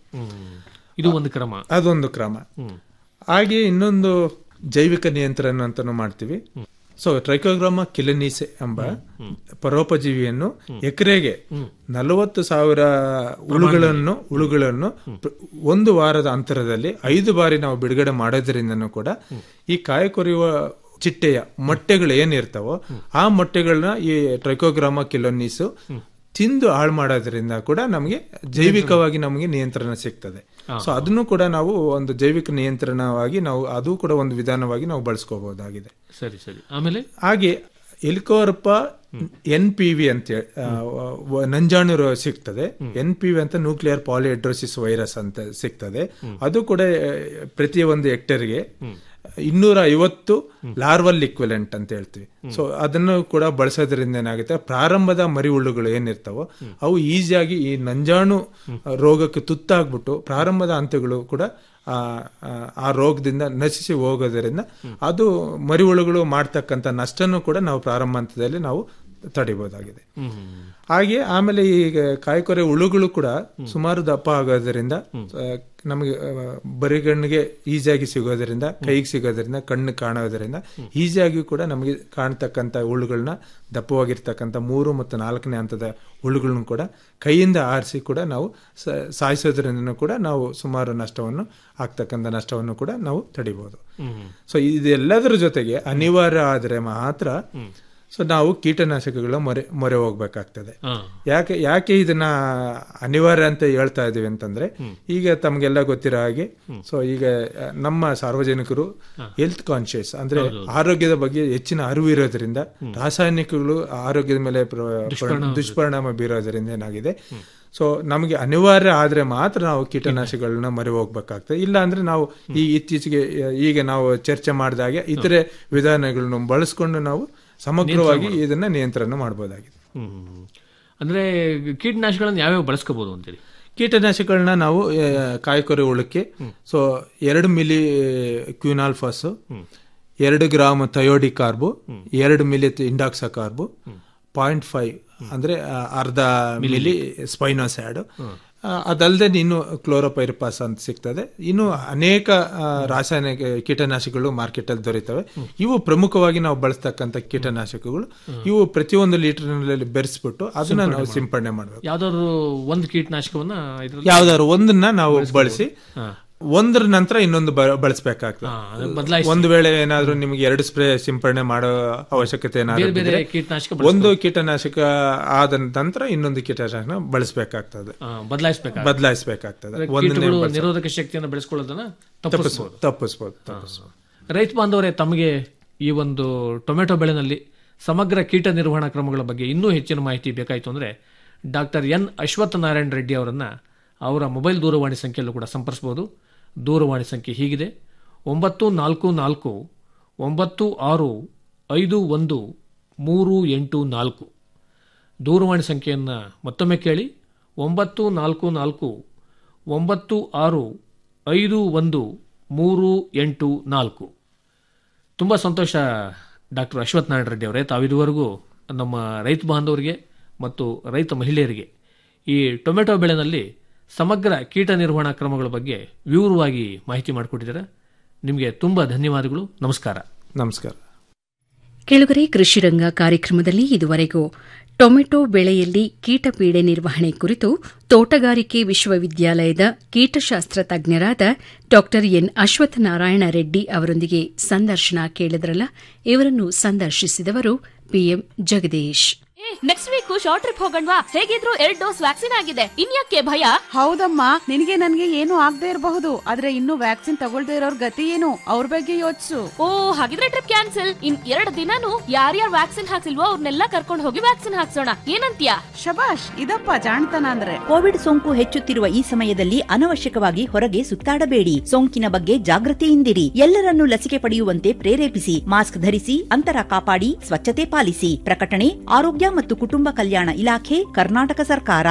ಇದು ಒಂದು ಕ್ರಮ
ಅದೊಂದು ಕ್ರಮ ಹಾಗೆ ಇನ್ನೊಂದು ಜೈವಿಕ ನಿಯಂತ್ರಣ ಅಂತಾನು ಮಾಡ್ತೀವಿ ಸೊ ಟ್ರೈಕೋಗ್ರಾಮ ಕಿಲನೀಸೆ ಎಂಬ ಪರೋಪಜೀವಿಯನ್ನು ಎಕರೆಗೆ ನಲವತ್ತು ಸಾವಿರ ಹುಳುಗಳನ್ನು ಹುಳುಗಳನ್ನು ಪ್ರ- ಒಂದು ವಾರದ ಅಂತರದಲ್ಲಿ ಐದು ಬಾರಿ ನಾವು ಬಿಡುಗಡೆ ಮಾಡೋದ್ರಿಂದನೂ ಕೂಡ ಈ ಕಾಯಿ ಕೊರೆಯುವ ಚಿಟ್ಟೆಯ ಮೊಟ್ಟೆಗಳು ಏನಿರ್ತಾವೋ ಆ ಮೊಟ್ಟೆಗಳನ್ನ ಈ ಟ್ರೈಕೋಗ್ರಾಮ ಕಿಲೋನೀಸು ತಿಂದು ಹಾಳು ಮಾಡೋದ್ರಿಂದ ಕೂಡ ನಮಗೆ ಜೈವಿಕವಾಗಿ ನಮಗೆ ನಿಯಂತ್ರಣ ಸಿಗ್ತದೆ ಸೊ ಅದನ್ನು ಕೂಡ ನಾವು ಒಂದು ಜೈವಿಕ ನಿಯಂತ್ರಣವಾಗಿ ನಾವು ಅದು ಕೂಡ ಒಂದು ವಿಧಾನವಾಗಿ ನಾವು ಬಳಸ್ಕೋಬಹುದಾಗಿದೆ
ಸರಿ ಸರಿ ಆಮೇಲೆ
ಹಾಗೆ ಎಲ್ಕೋರ್ಪ ಎನ್ ಪಿ ವಿ ಅಂತ ಹೇಳಿ, ಆ, ವ- ನಂಜಾಣು ರೋಗ ಸಿಗ್ತದೆ ಎನ್ ಪಿ ವಿ ಅಂತ ನ್ಯೂಕ್ಲಿಯರ್ ಪಾಲಿಹೈಡ್ರೋಸಿಸ್ ವೈರಸ್ ಅಂತ ಸಿಗ್ತದೆ ಅದು ಕೂಡ ಆ, ಪ್ರತಿ ಒಂದು ಹೆಕ್ಟೇರ್ಗೆ ಇನ್ನೂರ ಐವತ್ತು ಲಾರ್ವಲ್ ಇಕ್ವಿಲೆಂಟ್ ಅಂತ ಹೇಳ್ತೀವಿ ಸೊ ಅದನ್ನು ಕೂಡ ಬಳಸೋದ್ರಿಂದ ಏನಾಗುತ್ತೆ ಪ್ರಾರಂಭದ ಮರಿಹುಳುಗಳು ಏನಿರ್ತಾವೋ ಅವು ಈಸಿಯಾಗಿ ಈ ನಂಜಾಣು ರೋಗಕ್ಕೆ ತುತ್ತಾಗ್ಬಿಟ್ಟು ಪ್ರಾರಂಭದ ಹಂತಗಳು ಕೂಡ ಆ ಆ- ಆ ರೋಗದಿಂದ ನಶಿಸಿ ಹೋಗೋದರಿಂದ ಅದು ಮರಿಹುಳುಗಳು ಮಾಡ್ತಕ್ಕಂಥ ನಷ್ಟನೂ ಕೂಡ ನಾವು ಪ್ರಾರಂಭ ಹಂತದಲ್ಲಿ ನಾವು ತಡಿಬಹುದಾಗಿದೆ ಹಾಗೆ ಆಮೇಲೆ ಈಗ ಕಾಯಿಕೊರೆ ಹುಳುಗಳು ಕೂಡ ಸುಮಾರು ದಪ್ಪ ಆಗೋದ್ರಿಂದ ಆ, ನಮಗೆ ಆ, ಬರಿಗಣ್ಣಿಗೆ ಈಸಿಯಾಗಿ ಸಿಗೋದ್ರಿಂದ ಕೈಗೆ ಸಿಗೋದ್ರಿಂದ ಕಣ್ಣು ಕಾಣೋದ್ರಿಂದ ಈಸಿಯಾಗಿ ಕೂಡ ನಮಗೆ ಕಾಣ್ತಕ್ಕಂಥ ಹುಳುಗಳನ್ನ ದಪ್ಪವಾಗಿರ್ತಕ್ಕಂಥ ಮೂರು ಮತ್ತು ನಾಲ್ಕನೇ ಹಂತದ ಹುಳುಗಳನ್ನ ಕೂಡ ಕೈಯಿಂದ ಆರಿಸಿ ಕೂಡ ನಾವು ಸ- ಸಾಯಿಸೋದ್ರಿಂದ ಕೂಡ ನಾವು ಸುಮಾರು ನಷ್ಟವನ್ನು ಆಗ್ತಕ್ಕಂಥ ನಷ್ಟವನ್ನು ಕೂಡ ನಾವು ತಡಿಬಹುದು ಸೊ ಇದೆಲ್ಲದರ ಜೊತೆಗೆ ಅನಿವಾರ್ಯ ಆದರೆ ಮಾತ್ರ ಸೊ ನಾವು ಕೀಟನಾಶಕಗಳ ಮೊರೆ ಮೊರೆ ಹೋಗ್ಬೇಕಾಗ್ತದೆ
ಹಾ.
ಯಾಕೆ ಯಾಕೆ ಇದನ್ನ ಅನಿವಾರ್ಯ ಅಂತ ಹೇಳ್ತಾ ಇದೀವಿ ಅಂತಂದ್ರೆ ಈಗ ತಮ್ಗೆಲ್ಲ ಗೊತ್ತಿರೋ ಹಾಗೆ ಸೊ ಈಗ ಆ, ನಮ್ಮ ಸಾರ್ವಜನಿಕರು ಹೆಲ್ತ್ ಕಾನ್ಶಿಯಸ್ ಅಂದ್ರೆ ಆರೋಗ್ಯದ ಬಗ್ಗೆ ಹೆಚ್ಚಿನ ಅರಿವು ಇರೋದ್ರಿಂದ ರಾಸಾಯನಿಕಗಳು ಆರೋಗ್ಯದ ಮೇಲೆ ಪ್ರ-
ದುಷ್ಪರಿಣಾಮ
ದುಷ್ಪರಿಣಾಮ ಬೀರೋದ್ರಿಂದ ಏನಾಗಿದೆ ಸೊ ನಮಗೆ ಅನಿವಾರ್ಯ ಆದ್ರೆ ಮಾತ್ರ ನಾವು ಕೀಟನಾಶಕಗಳನ್ನ ಮರೆ ಹೋಗ್ಬೇಕಾಗ್ತದೆ ಇಲ್ಲ ಅಂದ್ರೆ ನಾವು ಈ ಇತ್ತೀಚೆಗೆ ಆ, ಈಗ ನಾವು ಚರ್ಚೆ ಮಾಡಿದಾಗೆ ಇತರೆ ವಿಧಾನಗಳನ್ನು ಬಳಸ್ಕೊಂಡು ನಾವು ಸಮಗ್ರವಾಗಿ ಇದನ್ನ ನಿಯಂತ್ರಣ ಮಾಡಬಹುದಾಗಿದೆ
ಹ್ಮ್ ಹ್ಮ್, ಹ್ಮ್. ಅಂದ್ರೆ ಕೀಟನಾಶಕಗಳನ್ನ ಯಾವ್ಯಾವ ಬಳಸ್ಕೋಬಹುದು ಅಂತೇಳಿ
ಕೀಟನಾಶಕಗಳನ್ನ ನಾವು ಆ, ಕಾಯಿಕೊರೆ ಹುಳಕ್ಕೆ ಸೊ ಎರಡು ಮಿಲಿ ಕ್ಯೂನಾಲ್ಫಾಸ್ ಎರಡು ಗ್ರಾಮ್ ಥಯೋಡಿ ಕಾರ್ಬು ಎರಡು milli indoxacarb point five ಅಂದ್ರೆ ಆ, ಅರ್ಧ ಮಿಲಿ ಸ್ಪೈನೋಸ್ಯಾಡ್ ಅದಲ್ಲದೆ ಇನ್ನು ಕ್ಲೋರೋಪೈರಿಪಾಸ್ ಅಂತ ಸಿಗ್ತದೆ ಇನ್ನು ಅನೇಕ ಆ, ರಾಸಾಯನಿಕ ಕೀಟನಾಶಕಗಳು ಮಾರ್ಕೆಟ್ ಅಲ್ಲಿ ದೊರೆತವೆ ಇವು ಪ್ರಮುಖವಾಗಿ ನಾವು ಬಳಸ್ತಕ್ಕಂಥ ಕೀಟನಾಶಕಗಳು ಇವು ಪ್ರತಿಯೊಂದು ಲೀಟರ್ನಲ್ಲಿ ಬೆರೆಸ್ಬಿಟ್ಟು ಅದನ್ನ ನಾವು ಸಿಂಪಡಣೆ ಮಾಡಬೇಕು
ಯಾವ್ದಾದ್ರು ಒಂದು ಕೀಟನಾಶಕವನ್ನ ಇದ್ರಲ್ಲಿ
ಯಾವ್ದಾದ್ರು ಒಂದನ್ನ ನಾವು ಬಳಸಿ
ಹಾ.
ಒಂದ್ರ ನಂತರ ಇನ್ನೊಂದು ಬ- ಬಳಸ್ಬೇಕಾಗ್ತದೆ
ಹಾ, ಅದನ್ನ ಬದಲಾಯಿಸಿ.
ಒಂದು ವೇಳೆ ಏನಾದ್ರೂ ನಿಮ್ಗೆ ಎರಡು ಸ್ಪ್ರೇ ಸಿಂಪಡಣೆ ಮಾಡೋ ಅವಶ್ಯಕತೆ ಏನಾದ್ರು
ಬೇರೆ ಬೇರೆ
ಬಿದ್ರೆ
ಕೀಟನಾಶಕ
ಒಂದು ಕೀಟನಾಶಕ ಆದ ನಂತರ ಇನ್ನೊಂದು ಕೀಟನಾಶಕ ಬಳಸಬೇಕಾಗ್ತದೆ
ಬದಲಾಯಿಸಬೇಕಾಗ್ತದೆ
ಬದಲಾಯಿಸಬೇಕಾಗ್ತದೆ
ಅಂದ್ರೆ
ಒಂದನ್ನೇ
ಕೀಟಗಳು
ಬಳಸ-
ನಿರೋಧಕ ಶಕ್ತಿಯನ್ನು ಬೆಳೆಸ್ಕೊಳ್ಳೋದನ್ನ
ತಪ್ಪಿಸ್ಬೋದು
ತಪ್ಪಿಸಬಹುದು
ತಪ್ಪಿಸ್ಬೋದು ತಪ್ಪಿಸ್ಬೋದು
ರೈತ ಬಾಂಧವರೇ ತಮಗೆ ಈ ಒಂದು ಟೊಮೆಟೊ ಬೆಳೆನಲ್ಲಿ ಸಮಗ್ರ ಕೀಟ ನಿರ್ವಹಣಾ ಕ್ರಮಗಳ ಬಗ್ಗೆ ಇನ್ನೂ ಹೆಚ್ಚಿನ ಮಾಹಿತಿ ಬೇಕಾಯಿತು ಅಂದರೆ ಡಾಕ್ಟರ್ ಎನ್ ಅಶ್ವತ್ಥ ನಾರಾಯಣ ರೆಡ್ಡಿ ಅವರನ್ನು ಅವರ ಮೊಬೈಲ್ ದೂರವಾಣಿ ಸಂಖ್ಯೆಯಲ್ಲೂ ಕೂಡ ಸಂಪರ್ಸ್ಬೋದು ದೂರವಾಣಿ ಸಂಖ್ಯೆ ಹೀಗಿದೆ ಒಂಬತ್ತು ನಾಲ್ಕು ನಾಲ್ಕು ಒಂಬತ್ತು ಆರು ಐದು ಒಂದು ಮೂರು ಎಂಟು ನಾಲ್ಕು ದೂರವಾಣಿ ಸಂಖ್ಯೆಯನ್ನು ಮತ್ತೊಮ್ಮೆ ಕೇಳಿ ಒಂಬತ್ತು ನಾಲ್ಕು ನಾಲ್ಕು ಒಂಬತ್ತು ಆರು ಐದು ಒಂದು ಮೂರು ಎಂಟು ನಾಲ್ಕು ತುಂಬ ಸಂತೋಷ ಡಾಕ್ಟರ್ ಅಶ್ವಥ್ ನಾರಾಯಣ ರೆಡ್ಡಿ ಅವರೇ ತಾವಿದುವರೆಗೂ ನಮ್ಮ ರೈತ ಬಾಂಧವರಿಗೆ ಮತ್ತು ರೈತ ಮಹಿಳೆಯರಿಗೆ ಈ ಟೊಮೆಟೊ ಬೆಳೆನಲ್ಲಿ ಸಮಗ್ರ ಕೀಟ ನಿರ್ವಹಣಾ ಕ್ರಮಗಳ ಬಗ್ಗೆ ವಿವರವಾಗಿ ಮಾಹಿತಿ ಮಾಡಿಕೊಟ್ಟಿದ್ದಾರೆ ನಿಮಗೆ ತುಂಬ ಧನ್ಯವಾದಗಳು ನಮಸ್ಕಾರ
ನಮಸ್ಕಾರ
ಕೆಳಗರೆ ಕೃಷಿರಂಗ ಕಾರ್ಯಕ್ರಮದಲ್ಲಿ ಇದುವರೆಗೂ ಟೊಮೆಟೊ ಬೆಳೆಯಲ್ಲಿ ಕೀಟಪೀಡೆ ನಿರ್ವಹಣೆ ಕುರಿತು ತೋಟಗಾರಿಕೆ ವಿಶ್ವವಿದ್ಯಾಲಯದ ಕೀಟಶಾಸ್ತ್ರ ತಜ್ಞರಾದ ಡಾ ಎನ್ ಅಶ್ವತ್ಥನಾರಾಯಣ ರೆಡ್ಡಿ ಅವರೊಂದಿಗೆ ಸಂದರ್ಶನ ಕೇಳಿದ್ರಲ್ಲ ಇವರನ್ನು ಸಂದರ್ಶಿಸಿದವರು PM Jagadish
next week short trip ಹೋಗಣ್ವಾ ಹೇಗಿದ್ರು ಎರಡ್ ಡೋಸ್ ವ್ಯಾಕ್ಸಿನ್ ಆಗಿದೆ ಇನ್ಯಾಕೆ ಭಯ
ಹೌದಮ್ಮ ನಿನಗೆ ನನ್ಗೆ ಏನು ಆಗದೆ ಇರಬಹುದು ಆದ್ರೆ ಇನ್ನು ವ್ಯಾಕ್ಸಿನ್ ತಗೊಳ್ದೇ ಇರೋರ್ ಗತಿ ಏನು ಅವ್ರ ಬಗ್ಗೆ ಯೋಚಿಸು
ಓ ಹಾಗಿದ್ರೆ ಟ್ರಿಪ್ ಕ್ಯಾನ್ಸಲ್ ಇನ್ ಎರಡು ದಿನಾನು ಯಾರ್ಯಾರು ವ್ಯಾಕ್ಸಿನ್ ಹಾಕ್ಸಿಲ್ವೋ ಅವ್ರನ್ನೆಲ್ಲ ಕರ್ಕೊಂಡು ಹೋಗಿ ವ್ಯಾಕ್ಸಿನ್ ಹಾಕ್ಸೋಣ ಏನಂತ್ಯಾ
ಶಬಾಷ್ ಇದಪ್ಪ ಜಾಣ್ತನ ಅಂದ್ರೆ
ಕೋವಿಡ್ ಸೋಂಕು ಹೆಚ್ಚುತ್ತಿರುವ ಈ ಸಮಯದಲ್ಲಿ ಅನವಶ್ಯಕವಾಗಿ ಹೊರಗೆ ಸುತ್ತಾಡಬೇಡಿ ಸೋಂಕಿನ ಬಗ್ಗೆ ಜಾಗೃತಿಯಿಂದಿರಿ ಎಲ್ಲರನ್ನೂ ಲಸಿಕೆ ಪಡೆಯುವಂತೆ ಪ್ರೇರೇಪಿಸಿ ಮಾಸ್ಕ್ ಧರಿಸಿ ಅಂತರ ಕಾಪಾಡಿ ಸ್ವಚ್ಛತೆ ಪಾಲಿಸಿ ಪ್ರಕಟಣೆ ಆರೋಗ್ಯ ಮತ್ತು ಕುಟುಂಬ ಕಲ್ಯಾಣ ಇಲಾಖೆ ಕರ್ನಾಟಕ ಸರ್ಕಾರ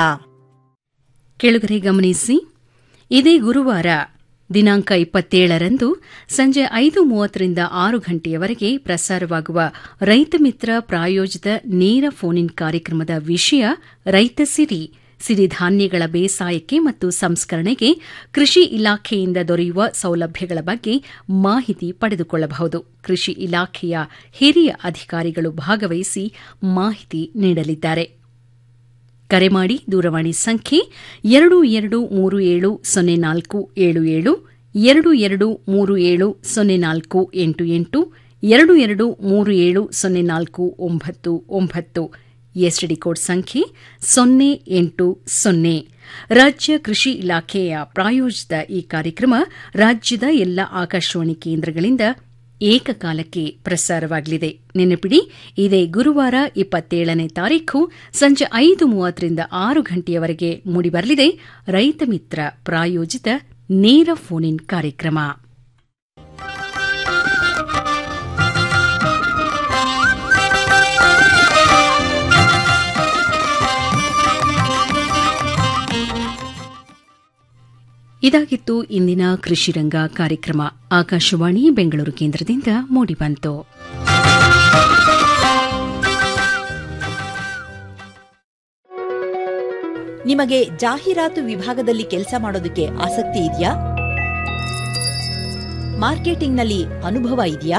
ಕೆಳಗರೆ ಗಮನಿಸಿ ಇದೇ ಗುರುವಾರ ದಿನಾಂಕ ಇಪ್ಪತ್ತೇಳರಂದು ಸಂಜೆ ಐದು ಮೂವತ್ತರಿಂದ ಆರು ಗಂಟೆಯವರೆಗೆ ಪ್ರಸಾರವಾಗುವ ರೈತ ಮಿತ್ರ ಪ್ರಾಯೋಜಿತ ನೇರ ಫೋನ್ ಇನ್ ಕಾರ್ಯಕ್ರಮದ ವಿಷಯ ರೈತ ಸಿರಿ ಸಿರಿಧಾನ್ಯಗಳ ಬೇಸಾಯಕ್ಕೆ ಮತ್ತು ಸಂಸ್ಕರಣೆಗೆ ಕೃಷಿ ಇಲಾಖೆಯಿಂದ ದೊರೆಯುವ ಸೌಲಭ್ಯಗಳ ಬಗ್ಗೆ ಮಾಹಿತಿ ಪಡೆದುಕೊಳ್ಳಬಹುದು ಕೃಷಿ ಇಲಾಖೆಯ ಹಿರಿಯ ಅಧಿಕಾರಿಗಳು ಭಾಗವಹಿಸಿ ಮಾಹಿತಿ ನೀಡಲಿದ್ದಾರೆ ಕರೆ ಮಾಡಿ ದೂರವಾಣಿ ಸಂಖ್ಯೆ ಎರಡು ಎರಡು ಮೂರು ಏಳು ಸೊನ್ನೆ ನಾಲ್ಕು ಏಳು ಏಳು ಎರಡು ಎರಡು ಮೂರು ಏಳು ಸೊನ್ನೆ ನಾಲ್ಕು ಎಂಟು ಎಂಟು ಎರಡು ಎರಡು ಮೂರು ಏಳು ಸೊನ್ನೆ ನಾಲ್ಕು ಒಂಬತ್ತು ಒಂಬತ್ತು ಎಸ್ಟಿಡಿ ಕೋಡ್ ಸಂಖ್ಯೆ ಸೊನ್ನೆ ಎಂಟು ಸೊನ್ನೆ ರಾಜ್ಯ ಕೃಷಿ ಇಲಾಖೆಯ ಪ್ರಾಯೋಜಿತ ಈ ಕಾರ್ಯಕ್ರಮ ರಾಜ್ಯದ ಎಲ್ಲ ಆಕಾಶವಾಣಿ ಕೇಂದ್ರಗಳಿಂದ ಏಕಕಾಲಕ್ಕೆ ಪ್ರಸಾರವಾಗಲಿದೆ ನೆನಪಿಡಿ ಇದೇ ಗುರುವಾರ ಇಪ್ಪತ್ತೇಳನೇ ತಾರೀಖು ಸಂಜೆ ಐದು ಮೂವತ್ತರಿಂದ ಆರು ಗಂಟೆಯವರೆಗೆ ಮೂಡಿಬರಲಿದೆ ರೈತ ಮಿತ್ರ ಪ್ರಾಯೋಜಿತ ನೇರ ಫೋನ್ ಇನ್ ಕಾರ್ಯಕ್ರಮ ಇದಾಗಿತ್ತು ಇಂದಿನ ಕೃಷಿರಂಗ ಕಾರ್ಯಕ್ರಮ ಆಕಾಶವಾಣಿ ಬೆಂಗಳೂರು ಕೇಂದ್ರದಿಂದ ಮೂಡಿಬಂತು
ನಿಮಗೆ ಜಾಹೀರಾತು ವಿಭಾಗದಲ್ಲಿ ಕೆಲಸ ಮಾಡೋದಕ್ಕೆ ಆಸಕ್ತಿ ಇದೆಯಾ ಮಾರ್ಕೆಟಿಂಗ್ನಲ್ಲಿ ಅನುಭವ ಇದೆಯಾ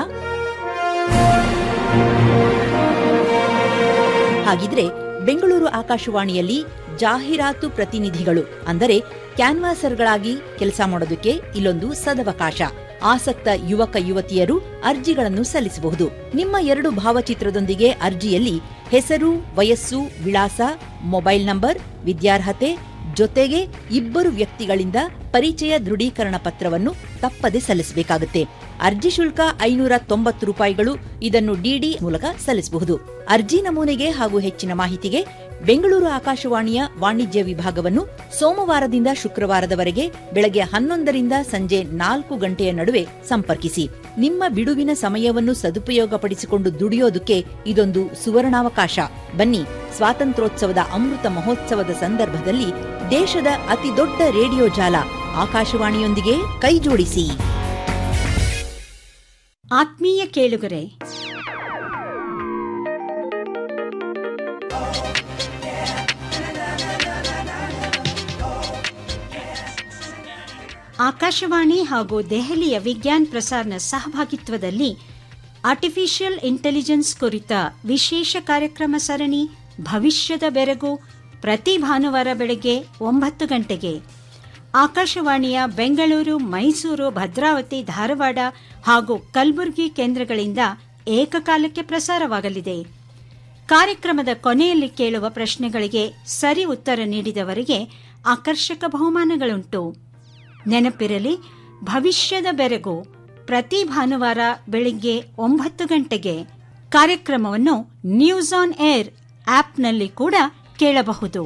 ಹಾಗಿದ್ರೆ ಬೆಂಗಳೂರು ಆಕಾಶವಾಣಿಯಲ್ಲಿ ಜಾಹೀರಾತು ಪ್ರತಿನಿಧಿಗಳು ಅಂದರೆ ಕ್ಯಾನ್ವಾಸರ್ಗಳಾಗಿ ಕೆಲಸ ಮಾಡೋದಕ್ಕೆ ಇಲ್ಲೊಂದು ಸದವಕಾಶ ಆಸಕ್ತ ಯುವಕ ಯುವತಿಯರು ಅರ್ಜಿಗಳನ್ನು ಸಲ್ಲಿಸಬಹುದು ನಿಮ್ಮ ಎರಡು ಭಾವಚಿತ್ರದೊಂದಿಗೆ ಅರ್ಜಿಯಲ್ಲಿ ಹೆಸರು ವಯಸ್ಸು ವಿಳಾಸ ಮೊಬೈಲ್ ನಂಬರ್ ವಿದ್ಯಾರ್ಹತೆ ಜೊತೆಗೆ ಇಬ್ಬರು ವ್ಯಕ್ತಿಗಳಿಂದ ಪರಿಚಯ ದೃಢೀಕರಣ ಪತ್ರವನ್ನು ತಪ್ಪದೆ ಸಲ್ಲಿಸಬೇಕಾಗುತ್ತೆ ಅರ್ಜಿ ಶುಲ್ಕ ಐನೂರ ತೊಂಬತ್ತು ರೂಪಾಯಿಗಳು ಇದನ್ನು ಡಿಡಿ ಮೂಲಕ ಸಲ್ಲಿಸಬಹುದು ಅರ್ಜಿ ನಮೂನೆಗೆ ಹಾಗೂ ಹೆಚ್ಚಿನ ಮಾಹಿತಿಗೆ ಬೆಂಗಳೂರು ಆಕಾಶವಾಣಿಯ ವಾಣಿಜ್ಯ ವಿಭಾಗವನ್ನು ಸೋಮವಾರದಿಂದ ಶುಕ್ರವಾರದವರೆಗೆ ಬೆಳಗ್ಗೆ ಹನ್ನೊಂದರಿಂದ ಸಂಜೆ ನಾಲ್ಕು ಗಂಟೆಯ ನಡುವೆ ಸಂಪರ್ಕಿಸಿ ನಿಮ್ಮ ಬಿಡುವಿನ ಸಮಯವನ್ನು ಸದುಪಯೋಗಪಡಿಸಿಕೊಂಡು ದುಡಿಯೋದಕ್ಕೆ ಇದೊಂದು ಸುವರ್ಣಾವಕಾಶ ಬನ್ನಿ ಸ್ವಾತಂತ್ರ್ಯೋತ್ಸವದ ಅಮೃತ ಮಹೋತ್ಸವದ ಸಂದರ್ಭದಲ್ಲಿ ದೇಶದ ಅತಿದೊಡ್ಡ ರೇಡಿಯೋ ಜಾಲ ಆಕಾಶವಾಣಿಯೊಂದಿಗೆ ಕೈಜೋಡಿಸಿ
ಆತ್ಮೀಯ ಕೇಳುಗರೆ ಆಕಾಶವಾಣಿ ಹಾಗೂ ದೆಹಲಿಯ ವಿಜ್ಞಾನ್ ಪ್ರಸಾರ್ನ ಸಹಭಾಗಿತ್ವದಲ್ಲಿ ಆರ್ಟಿಫಿಷಿಯಲ್ ಇಂಟೆಲಿಜೆನ್ಸ್ ಕುರಿತ ವಿಶೇಷ ಕಾರ್ಯಕ್ರಮ ಸರಣಿ ಭವಿಷ್ಯದ ಬೆರಗು ಪ್ರತಿ ಭಾನುವಾರ ಬೆಳಗ್ಗೆ ಒಂಬತ್ತು ಗಂಟೆಗೆ ಆಕಾಶವಾಣಿಯ ಬೆಂಗಳೂರು ಮೈಸೂರು ಭದ್ರಾವತಿ ಧಾರವಾಡ ಹಾಗೂ ಕಲಬುರಗಿ ಕೇಂದ್ರಗಳಿಂದ ಏಕಕಾಲಕ್ಕೆ ಪ್ರಸಾರವಾಗಲಿದೆ ಕಾರ್ಯಕ್ರಮದ ಕೊನೆಯಲ್ಲಿ ಕೇಳುವ ಪ್ರಶ್ನೆಗಳಿಗೆ ಸರಿ ಉತ್ತರ ನೀಡಿದವರಿಗೆ ಆಕರ್ಷಕ ಬಹುಮಾನಗಳುಂಟು ನೆನಪಿರಲಿ ಭವಿಷ್ಯದ ಬೆರಗು ಪ್ರತಿ ಭಾನುವಾರ ಬೆಳಿಗ್ಗೆ ಒಂಬತ್ತು ಗಂಟೆಗೆ ಕಾರ್ಯಕ್ರಮವನ್ನು ನ್ಯೂಸ್ ಆನ್ ಏರ್ ಆಪ್ನಲ್ಲಿ ಕೂಡ ಕೇಳಬಹುದು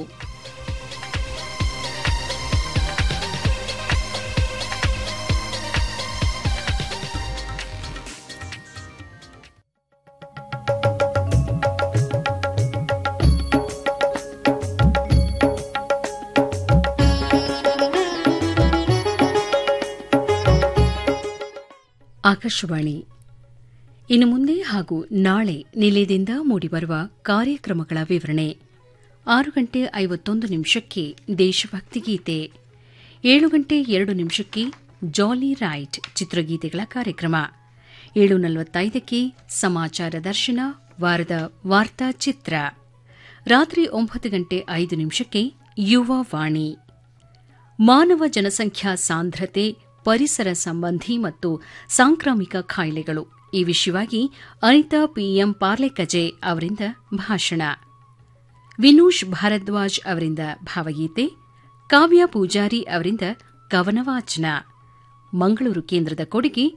ಆಕಾಶವಾಣಿ ಇನ್ನು ಮುಂದೆ ಹಾಗೂ ನಾಳೆ ನಿಲಯದಿಂದ ಮೂಡಿಬರುವ ಕಾರ್ಯಕ್ರಮಗಳ ವಿವರಣೆ ಆರು ಗಂಟೆ ಐವತ್ತೊಂದು ನಿಮಿಷಕ್ಕೆ ದೇಶಭಕ್ತಿ ಗೀತೆ ಏಳು ಗಂಟೆ ಎರಡು ನಿಮಿಷಕ್ಕೆ ಜಾಲಿ ರೈಟ್ ಚಿತ್ರಗೀತೆಗಳ ಕಾರ್ಯಕ್ರಮ ಏಳು ನಲವತ್ತೈದಕ್ಕೆ ಸಮಾಚಾರ ದರ್ಶನ ವಾರದ ವಾರ್ತಾ ಚಿತ್ರ ರಾತ್ರಿ ಒಂಬತ್ತು ಗಂಟೆ ಐದು ನಿಮಿಷಕ್ಕೆ ಯುವ ವಾಣಿ ಮಾನವ ಜನಸಂಖ್ಯಾ ಸಾಂದ್ರತೆ ಪರಿಸರ ಸಂಬಂಧಿ ಮತ್ತು ಸಾಂಕ್ರಾಮಿಕ ಕಾಯಿಲೆಗಳು ಈ ವಿಷಯವಾಗಿ ಅನಿತಾ ಪಿಎಂ ಪಾರ್ಲೆಕಜೆ ಅವರಿಂದ ಭಾಷಣ ವಿನೂಷ್ ಭಾರದ್ವಾಜ್ ಅವರಿಂದ ಭಾವಗೀತೆ ಕಾವ್ಯ ಪೂಜಾರಿ ಅವರಿಂದ ಕವನ ವಾಚನ ಮಂಗಳೂರು ಕೇಂದ್ರದ ಕೊಡುಗೆ